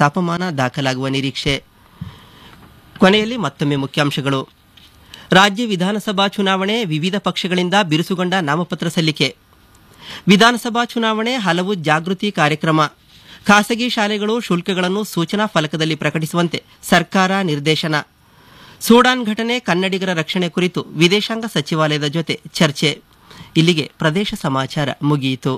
ತಾಪಮಾನ ದಾಖಲಾಗುವ ನಿರೀಕ್ಷೆ ಕೊನೆಯಲ್ಲಿ ಮತ್ತೊಮ್ಮೆ ಮುಖ್ಯಾಂಶಗಳು ರಾಜ್ಯ ವಿಧಾನಸಭಾ ಚುನಾವಣೆ ವಿವಿಧ ಪಕ್ಷಗಳಿಂದ ಬಿರುಸುಗೊಂಡ ನಾಮಪತ್ರ ಸಲ್ಲಿಕೆ ವಿಧಾನಸಭಾ ಚುನಾವಣೆ ಹಲವು ಜಾಗೃತಿ ಕಾರ್ಯಕ್ರಮ ಖಾಸಗಿ ಶಾಲೆಗಳು ಶುಲ್ಕಗಳನ್ನು ಸೂಚನಾ ಫಲಕದಲ್ಲಿ ಪ್ರಕಟಿಸುವಂತೆ ಸರ್ಕಾರ ನಿರ್ದೇಶನ ಸೂಡಾನ್ ಘಟನೆ ಕನ್ನಡಿಗರ ರಕ್ಷಣೆ ಕುರಿತು ವಿದೇಶಾಂಗ ಸಚಿವಾಲಯದ ಜೊತೆ ಚರ್ಚೆ ಇಲ್ಲಿಗೆ ಪ್ರದೇಶ ಸಮಾಚಾರ ಮುಗಿಯಿತು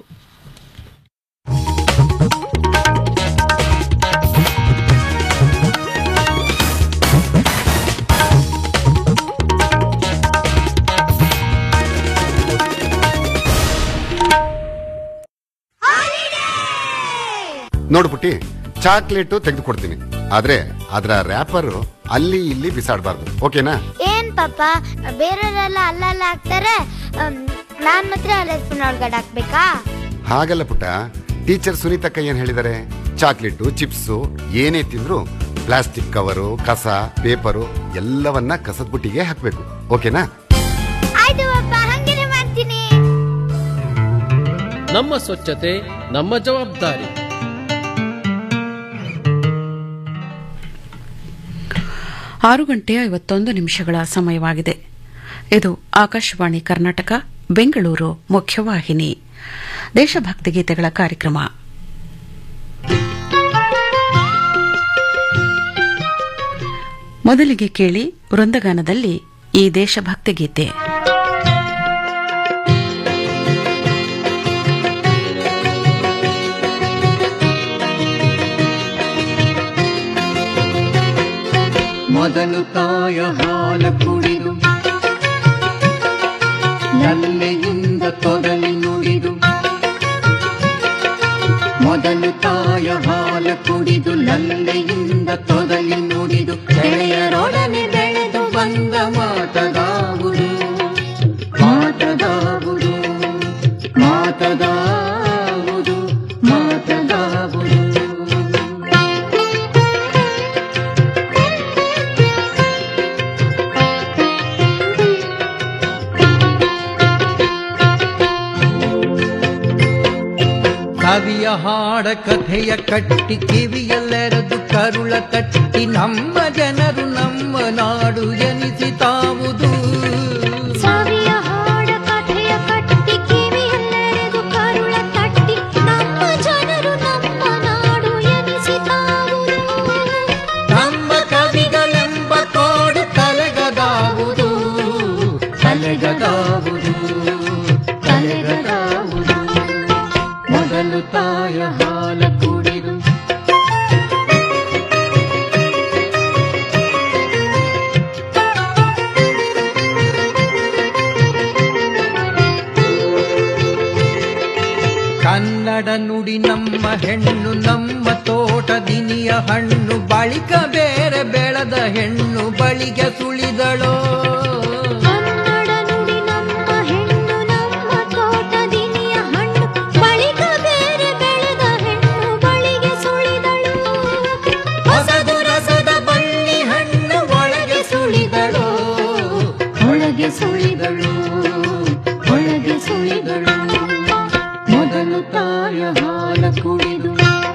ನೋಡು ಪುಟ್ಟಿ ಚಾಕ್ಲೇಟು ತೆಗೆದುಕೊಡ್ತೀನಿ ಆದ್ರೆ ಅದರ ರ್ಯಾಪರ್ ಅಲ್ಲಿ ಇಲ್ಲಿ ಬಿಸಾಡಬಾರ್ದು ಓಕೆನಾ ಏನ್ ಪಾಪ ಬೇರೆಯವರೆಲ್ಲ ಅಲ್ಲಲ್ಲ ಹಾಕ್ತಾರೆ ಅಮ್, ನಾನ್ ಮಾತ್ರ ಅಲ್ಲೇ ಸ್ಪೂನ್ ಒಳಗಡೆ ಹಾಕ್ಬೇಕಾ ಹಾಗಲ್ಲ ಪುಟ್ಟ ಟೀಚರ್ ಸುನೀತಕ್ಕ ಏನ್ ಹೇಳಿದಾರೆ ಚಾಕ್ಲೇಟು ಚಿಪ್ಸು ಏನೇ ತಿಂದ್ರು ಪ್ಲಾಸ್ಟಿಕ್ ಕವರು ಕಸ ಪೇಪರು ಎಲ್ಲವನ್ನ ಕಸದ ಬುಟ್ಟಿಗೆ ಹಾಕ್ಬೇಕು ಓಕೆನಾ ಆಯ್ತು ಪಾಪ ಹಂಗೇನೆ ಮಾಡ್ತೀನಿ ನಮ್ಮ ಸ್ವಚ್ಛತೆ ನಮ್ಮ ಜವಾಬ್ದಾರಿ ಆರು ಗಂಟೆ ಐವತ್ತೊಂದು ನಿಮಿಷಗಳ ಸಮಯವಾಗಿದೆ ಇದು ಆಕಾಶವಾಣಿ ಕರ್ನಾಟಕ ಬೆಂಗಳೂರು ಮುಖ್ಯವಾಹಿನಿ ದೇಶಭಕ್ತಿ ಗೀತೆಗಳ ಕಾರ್ಯಕ್ರಮ ಮೊದಲಿಗೆ ಕೇಳಿ ವೃಂದಗಾನದಲ್ಲಿ ಈ ದೇಶಭಕ್ತಿ ಗೀತೆ ಮೊದಲು ತಾಯ ಹಾಲ ಕುಡಿದು ನಲ್ಲೆಯಿಂದ ತೊದಲಿ ನುಡಿದು ಮೊದಲು ತಾಯ ಹಾಲ ಕುಡಿದು ನಲ್ಲೆಯಿಂದ ತೊದಲಿ ನುಡಿದು ಗೆಳೆಯರೊಡನೆ ಬೆಳೆದು ಬಂದ ಮಾತದಾವುದು ಮಾತದಾವುದು ಮಾತದಾವುದು ಮಾತದಾವುದು ಕವಿಯ ಹಾಡ ಕಥೆಯ ಕಟ್ಟಿ ಕಿವಿಯಲ್ಲೆರೆದು ಕರುಳ ತಟ್ಟಿ ನಮ್ಮ ಜನರು ನಮ್ಮ ನಾಡು ಎನಿಸಿತಾವುದು ಸಾವಿಯ ಹಾಡ ಕಥೆಯ ಕಟ್ಟಿ ಕಿವಿಯಲ್ಲೆರೆದು ಕರುಳ ತಟ್ಟಿ ನಮ್ಮ ಜನರು ನಮ್ಮ ನಾಡು ಎನಿಸಿತಾವುದು ನಮ್ಮ ಕವಿಗಳೆಂಬ ಕೋಡು ತಲೆಗದಾವುದು ತಲೆಗದಾವುದು ತಲೆಗದಾವುದು ಮೊದಲು ತಾಯ ಹಾಲ ಕುಡಿದು ಕನ್ನಡ ನುಡಿ ನಮ್ಮ ಹೆಣ್ಣು ನಮ್ಮ ತೋಟದಿನಿಯ ಹಣ್ಣು ಬಳಿಕ ಬೇರೆ ಬೆಳೆದ ಹೆಣ್ಣು ಬಳಿಗೆ ಸುಳಿದಳೋ ಕನ್ನಡ ನುಡಿ ನಮ್ಮ ಹೆಣ್ಣು ನಮ್ಮ ತೋಟದಿನಿಯ ಹಣ್ಣು ಬಳಿಕ ಬೇರೆ ಬೆಳೆದ ಹೆಣ್ಣು ಬಳಿಗೆ ಸುಳಿದಳು ಹೊಸದು ರಸದ ಬಳ್ಳಿ ಹಣ್ಣು ಒಳಗೆ ಸುಳಿದಳು ಒಳಗೆ ಸುಳಿದಳು ಒಳಗೆ ಸುಳಿದಳು ಮೊದಲು ತಾಯ ಹಾಲ ಕುಡಿದು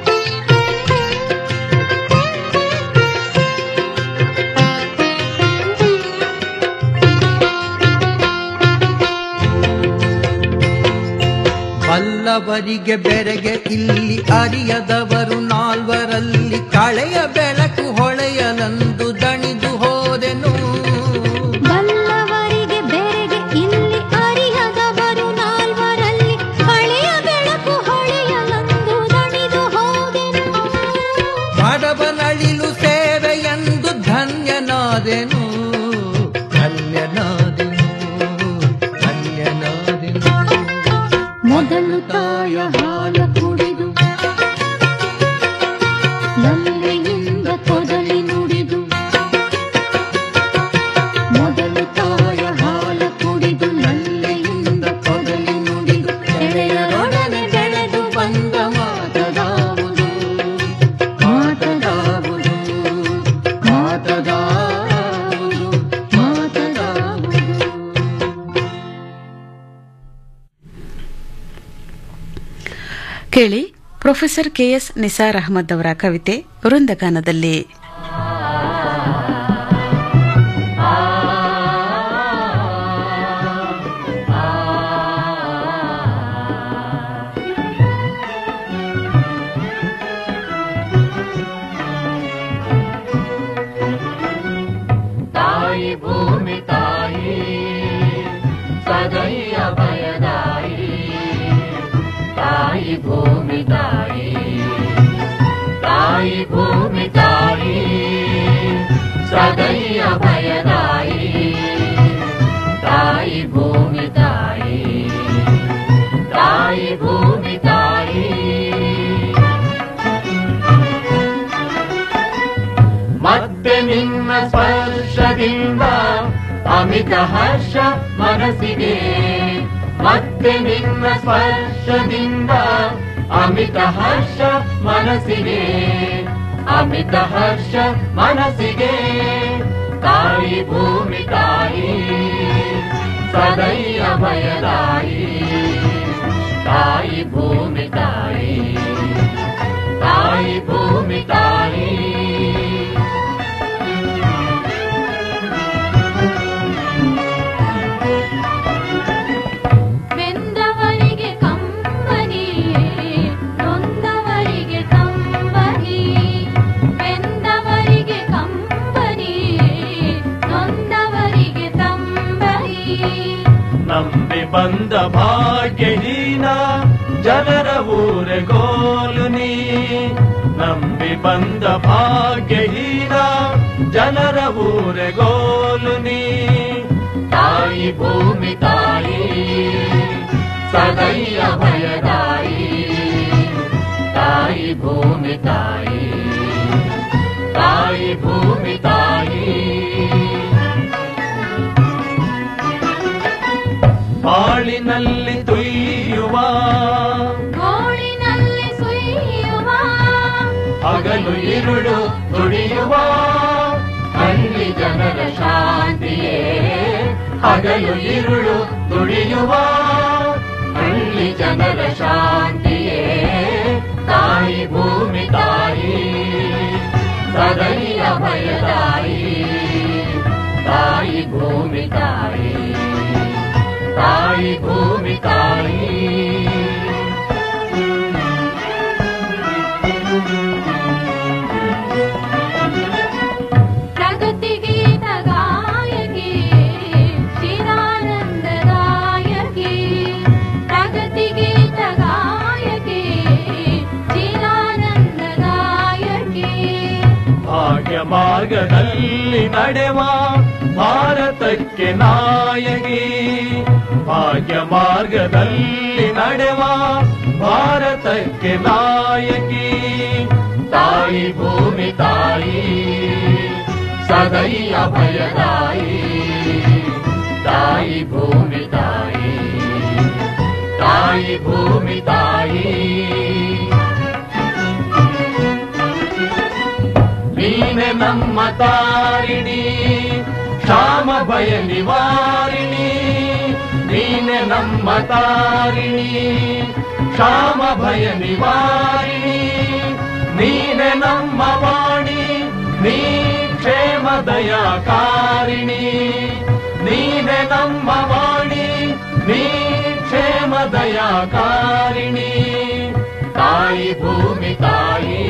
ಬಲ್ಲವರಿಗೆ ಬೆರೆಗೆ ಇಲ್ಲಿ ಅರಿಯದವರು ನಾಲ್ವರಲ್ಲಿ ಕಳೆಯ ಬೆಳಕು ಹೊಳೆಯಲಂದು ದಣಿದು ಹೋದೆನು ಬಲ್ಲವರಿಗೆ ಬೆರೆಗೆ ಇಲ್ಲಿ ಅರಿಯದವರು ನಾಲ್ವರಲ್ಲಿ ಹಳೆಯ ಬೆಳಕು ಹೊಳೆಯಲಂದು ದಣಿದು ಹೋದೆನು ಬಡವನಳಿಲು ಸೇವೆಯೆಂದು ಧನ್ಯನಾದೆನು ಧನ್ಯನಾದೆನು ಧನ್ಯನಾದೆನು ಮೊದಲು ತಾಯ ಹಾಲ ಕುಡಿದು ನಲ್ಲೆಯಿಂದ ತೊದಲಿ ನುಡಿದು ಮೊದಲು ತಾಯ ಹಾಲ ಕುಡಿದು ನಲ್ಲೆಯಿಂದ ತೊದಲಿ ನುಡಿದು ಗೆಳೆಯರೊಡನೆ ಬೆಳೆದು ಬಂದ ಮಾತದಾವುದು ಮಾತದಾವುದು ಮಾತದಾವುದು ಮಾತದಾವುದು ಕೇಳಿ ಪ್ರೊಫೆಸರ್ ಕೆಎಸ್ ನಿಸಾರ್ ಅಹಮದ್ ಅವರ ಕವಿತೆ ವೃಂದಗಾನದಲ್ಲಿ ತಾಯಿ ಭೂಮಿ ತಾಯಿ ಸದೈಯ ಭಯದಾಯಿ ತಾಯಿ ಭೂಮಿ ತಾಯಿ ತಾಯಿ ಭೂಮಿ ತಾಯಿ ಸದೈಯ ಭಯದಾಯಿ ತಾಯಿ ಭೂಮಿ ತಾಯಿ ತಾಯಿ ಭೂಮಿ ತಾಯಿ ಮತ್ತೆ ನಿನ್ನ ಸ್ಪರ್ಶದಿಂದ ಅಮಿತ ಹರ್ಷ ಮನಸ್ಸಿಗೆ ಮತ್ತೆ ನಿನ್ನ ಸ್ಪರ್ಶದಿಂದ ಅಮಿತ ಹರ್ಷ ಮನಸ್ಸಿಗೆ ಅಮಿತ ಹರ್ಷ ಮನಸ್ಸಿಗೆ ತಾಯಿ ಭೂಮಿ ತಾಯಿ ಸದೈಯ ಭಯದಾಯಿ ತಾಯಿ ಭೂಮಿ ತಾಯಿ ತಾಯಿ ಭೂಮಿ ತಾಯಿ ಬೆಂದವರಿಗೆ ಕಂಬನಿ ನೊಂದವರಿಗೆ ತಂಬನಿ ಬೆಂದವರಿಗೆ ಕಂಬನಿ ನೊಂದವರಿಗೆ ತಂಬನಿ ನಂಬಿ ಬಂದ ಭಾಗ್ಯಹೀನ ಜನರ ಊರೆಗೋಲು ನೀ ನಂಬಿ ಬಂದ ಭಾಗ್ಯಹೀನ ಜನರ ಊರೆಗೋಲು ನೀ ತಾಯಿ ಭೂಮಿ ತಾಯಿ ಸದೈಯ ಭಯದಾಯಿ ತಾಯಿ ಭೂಮಿ ತಾಯಿ ತಾಯಿ ಭೂಮಿ ತಾಯಿ ಬಾಳಿನಲ್ಲಿ ತುಯ್ಯುವ ಗೋಳಿನಲ್ಲಿ ಸುಯ್ಯುವ ಹಗಲು ಇರುಳು ದುಡಿಯುವ ಹಳ್ಳಿ ಜನರ ಶಾಂತಿಯೇ ಹಗಲು ಇರುಳು ದುಡಿಯುವ ಹಳ್ಳಿ ಜನರ ಶಾಂತಿಯೇ ತಾಯಿ ಭೂಮಿ ತಾಯಿ ಸದೈಯ ಭಯದಾಯಿ ತಾಯಿ ಭೂಮಿ ತಾಯಿ ತಾಯಿ ಭೂಮಿ ತಾಯಿ ಪ್ರಗತಿಗೀತ ಗಾಯಕಿ ಚಿರಾನಂದದಾಯಕಿ ಪ್ರಗತಿಗೀತ ಗಾಯಕಿ ಚಿರಾನಂದದಾಯಕಿ ಭಾಗ್ಯ ಮಾರ್ಗದಲ್ಲಿ ನಡೆವ ಭಾರತಕ್ಕೆ ನಾಯಕಿ ಭಾಗ್ಯ ಮಾರ್ಗದಲ್ಲಿ ನಡೆವ ಭಾರತಕ್ಕೆ ನಾಯಕಿ ತಾಯಿ ಭೂಮಿ ತಾಯಿ ಸದೈಯ ಭಯದಾಯಿ ತಾಯಿ ಭೂಮಿ ತಾಯಿ ತಾಯಿ ಭೂಮಿ ತಾಯಿ ನೀನೆ ನಮ್ಮ ತಾರಿಣಿ ಕ್ಷಾಮ ಭಯ ನಿವಾರಿಣಿ ನೀನೆ ನಮ್ಮ ತಾರಿಣಿ ಕ್ಷಾಮ ಭಯ ನಿವಾರಿಣಿ ನೀನೆ ನಮ್ಮ ವಾಣಿ ನೀ ಕ್ಷೇಮ ದಯಾಕಾರಿಣಿ ನೀನೆ ನಮ್ಮ ವಾಣಿ ನೀ ಕ್ಷೇಮ ದಯಾಕಾರಿಣಿ ತಾಯಿ ಭೂಮಿ ತಾಯಿ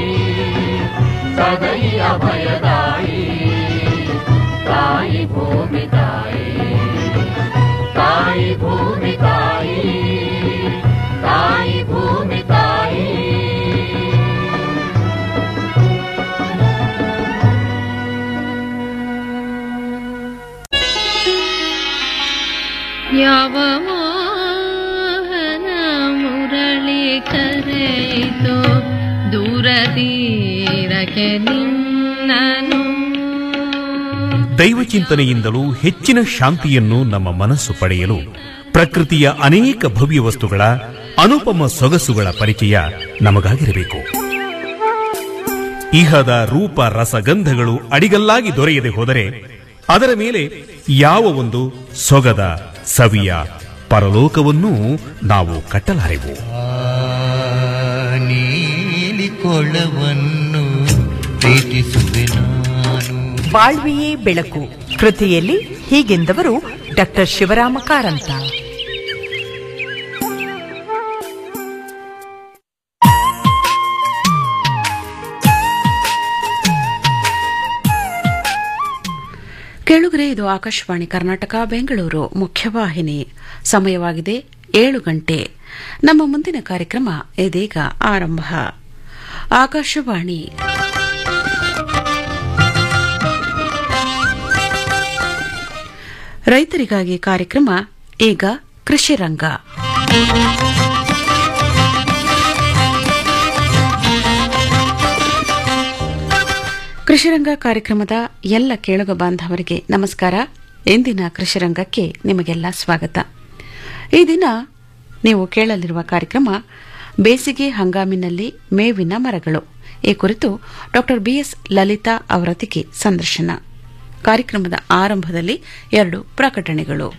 ಸದೈಯ ಭಯದಾಯಿ ತಾಯಿ ಭೂಮಿ ತಾಯಿ ತಾಯಿ ಭೂಮಿ ತಾಯಿ ತಾಯಿ ಭೂಮಿ ತಾಯಿ ಯಾವ ಮೋಹನ ಮುರಳಿ ಕರೆಯಿತು ದೂರ ತೀರಕ್ಕೆ ನಿನ್ನನು ದೈವ ಚಿಂತನೆಯಿಂದಲೂ ಹೆಚ್ಚಿನ ಶಾಂತಿಯನ್ನು ನಮ್ಮ ಮನಸ್ಸು ಪಡೆಯಲು ಪ್ರಕೃತಿಯ ಅನೇಕ ಭವ್ಯ ವಸ್ತುಗಳ ಅನುಪಮ ಸೊಗಸುಗಳ ಪರಿಚಯ ನಮಗಾಗಿರಬೇಕು ಇಹದ ರೂಪ ರಸಗಂಧಗಳು ಅಡಿಗಲ್ಲಾಗಿ ದೊರೆಯದೆ ಹೋದರೆ ಅದರ ಮೇಲೆ ಯಾವ ಒಂದು ಸೊಗದ ಸವಿಯ ಪರಲೋಕವನ್ನೂ ನಾವು ಕಟ್ಟಲಾರೆವು ನೀ ಕೊಳವನ್ನು ಪ್ರೀತಿಸುವೆ ನಾನು ಬಾಳ್ವೆಯೇ ಬೆಳಕು ಕೃತಿಯಲ್ಲಿ ಹೀಗೆಂದವರು ಡಾಕ್ಟರ್ ಶಿವರಾಮ ಕಾರಂತ ಕೇಳುಗರೆ ಇದು ಆಕಾಶವಾಣಿ ಕರ್ನಾಟಕ ಬೆಂಗಳೂರು ಮುಖ್ಯವಾಹಿನಿ ಸಮಯವಾಗಿದೆ ಏಳು ಗಂಟೆ ನಮ್ಮ ಮುಂದಿನ ಕಾರ್ಯಕ್ರಮ ಇದೀಗ ಆರಂಭ ಆಕಾಶವಾಣಿ ರೈತರಿಗಾಗಿ ಕಾರ್ಯಕ್ರಮ ಈಗ ಕೃಷಿ ರಂಗ ಕೃಷಿರಂಗ ಕಾರ್ಯಕ್ರಮದ ಎಲ್ಲ ಕೇಳುಗ ಬಾಂಧವರಿಗೆ ನಮಸ್ಕಾರ ಇಂದಿನ ಕೃಷಿರಂಗಕ್ಕೆ ನಿಮಗೆಲ್ಲ ಸ್ವಾಗತ ಈ ದಿನ ನೀವು ಕೇಳಲಿರುವ ಕಾರ್ಯಕ್ರಮ ಬೇಸಿಗೆ ಹಂಗಾಮಿನಲ್ಲಿ ಮೇವಿನ ಮರಗಳು ಈ ಕುರಿತು ಡಾಕ್ಟರ್ ಬಿಎಸ್ ಲಲಿತಾ ಅವರೊಂದಿಗೆ ಸಂದರ್ಶನ ಕಾರ್ಯಕ್ರಮದ ಆರಂಭದಲ್ಲಿ ಎರಡು ಪ್ರಕಟಣೆಗಳು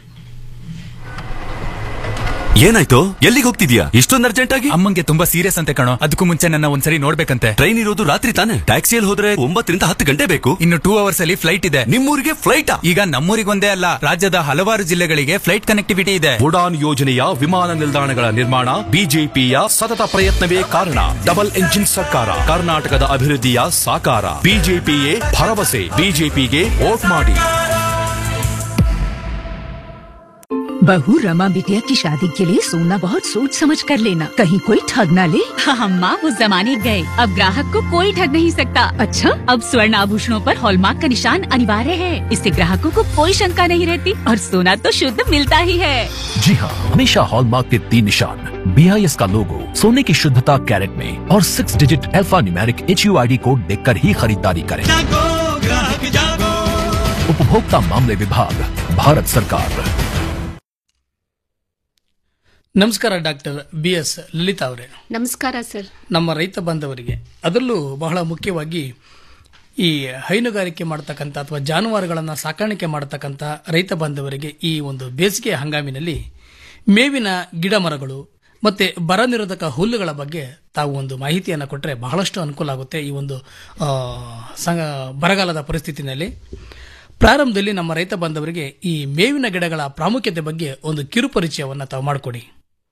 ಏನಾಯ್ತು ಎಲ್ಲಿಗೆ ಹೋಗ್ತಿದ್ಯಾ ಇಷ್ಟೊಂದು ಅರ್ಜೆಂಟ್ ಆಗಿ ಅಮ್ಮಂಗೆ ತುಂಬಾ ಸೀರಿಯಸ್ ಅಂತೆ ಕಣೋ ಅದಕ್ಕೂ ಮುಂಚೆ ನನ್ನ ಒಂದ್ಸರಿ ನೋಡ್ಬೇಕಂತೆ ಟ್ರೈನ್ ಇರೋದು ರಾತ್ರಿ ತಾನೆ ಟ್ಯಾಕ್ಸಿಯಲ್ಲಿ ಹೋದ್ರೆ ಒಂಬತ್ತರಿಂದ ಹತ್ತು ಗಂಟೆ ಬೇಕು ಇನ್ನು ಟೂ ಅವರ್ಸ್ ಅಲ್ಲಿ ಫ್ಲೈಟ್ ಇದೆ ನಿಮ್ಮೂರಿಗೆ ಫ್ಲೈಟ್ ಈಗ ನಮ್ಮೂರಿಗೆ ಒಂದೇ ಅಲ್ಲ ರಾಜ್ಯದ ಹಲವಾರು ಜಿಲ್ಲೆಗಳಿಗೆ ಫ್ಲೈಟ್ ಕನೆಕ್ಟಿವಿಟಿ ಇದೆ ಉಡಾನ್ ಯೋಜನೆಯ ವಿಮಾನ ನಿಲ್ದಾಣಗಳ ನಿರ್ಮಾಣ ಬಿಜೆಪಿಯ ಸತತ ಪ್ರಯತ್ನವೇ ಕಾರಣ ಡಬಲ್ ಎಂಜಿನ್ ಸರ್ಕಾರ ಕರ್ನಾಟಕದ ಅಭಿವೃದ್ಧಿಯ ಸಾಕಾರ ಬಿಜೆಪಿಯೇ ಭರವಸೆ ಬಿಜೆಪಿಗೆ ವೋಟ್ ಮಾಡಿ बहू रमा बिटिया की शादी के लिए सोना बहुत सोच समझ कर लेना कहीं कोई ठग ना ले हम माँ उस जमाने गए अब ग्राहक को कोई ठग नहीं सकता अच्छा अब स्वर्ण आभूषणों पर हॉलमार्क का निशान अनिवार्य है इससे ग्राहकों को कोई शंका नहीं रहती और सोना तो शुद्ध मिलता ही है जी हाँ हमेशा हॉलमार्क के तीन निशान बी आई एस का लोगो सोने की शुद्धता कैरेट में और six digit alphanumeric H U I D code देख कर ही खरीदारी करें उपभोक्ता मामले विभाग भारत सरकार ನಮಸ್ಕಾರ ಡಾಕ್ಟರ್ ಬಿ ಎಸ್ ಲಲಿತಾ ಅವರೇ ನಮಸ್ಕಾರ ಸರ್ ನಮ್ಮ ರೈತ ಬಾಂಧವರಿಗೆ ಅದರಲ್ಲೂ ಬಹಳ ಮುಖ್ಯವಾಗಿ ಈ ಹೈನುಗಾರಿಕೆ ಮಾಡ್ತಕ್ಕಂಥ ಅಥವಾ ಜಾನುವಾರುಗಳನ್ನು ಸಾಕಾಣಿಕೆ ಮಾಡ್ತಕ್ಕಂಥ ರೈತ ಬಾಂಧವರಿಗೆ ಈ ಒಂದು ಬೇಸಿಗೆ ಹಂಗಾಮಿನಲ್ಲಿ ಮೇವಿನ ಗಿಡ ಮರಗಳು ಮತ್ತೆ ಬರ ನಿರೋಧಕ ಹುಲ್ಲುಗಳ ಬಗ್ಗೆ ತಾವು ಒಂದು ಮಾಹಿತಿಯನ್ನು ಕೊಟ್ಟರೆ ಬಹಳಷ್ಟು ಅನುಕೂಲ ಆಗುತ್ತೆ ಈ ಒಂದು ಆ, ಸಂಗ ಬರಗಾಲದ ಪರಿಸ್ಥಿತಿನಲ್ಲಿ ಪ್ರಾರಂಭದಲ್ಲಿ ನಮ್ಮ ರೈತ ಬಾಂಧವರಿಗೆ ಈ ಮೇವಿನ ಗಿಡಗಳ ಪ್ರಾಮುಖ್ಯತೆ ಬಗ್ಗೆ ಒಂದು ಕಿರುಪರಿಚಯವನ್ನು ತಾವು ಮಾಡಿಕೊಡಿ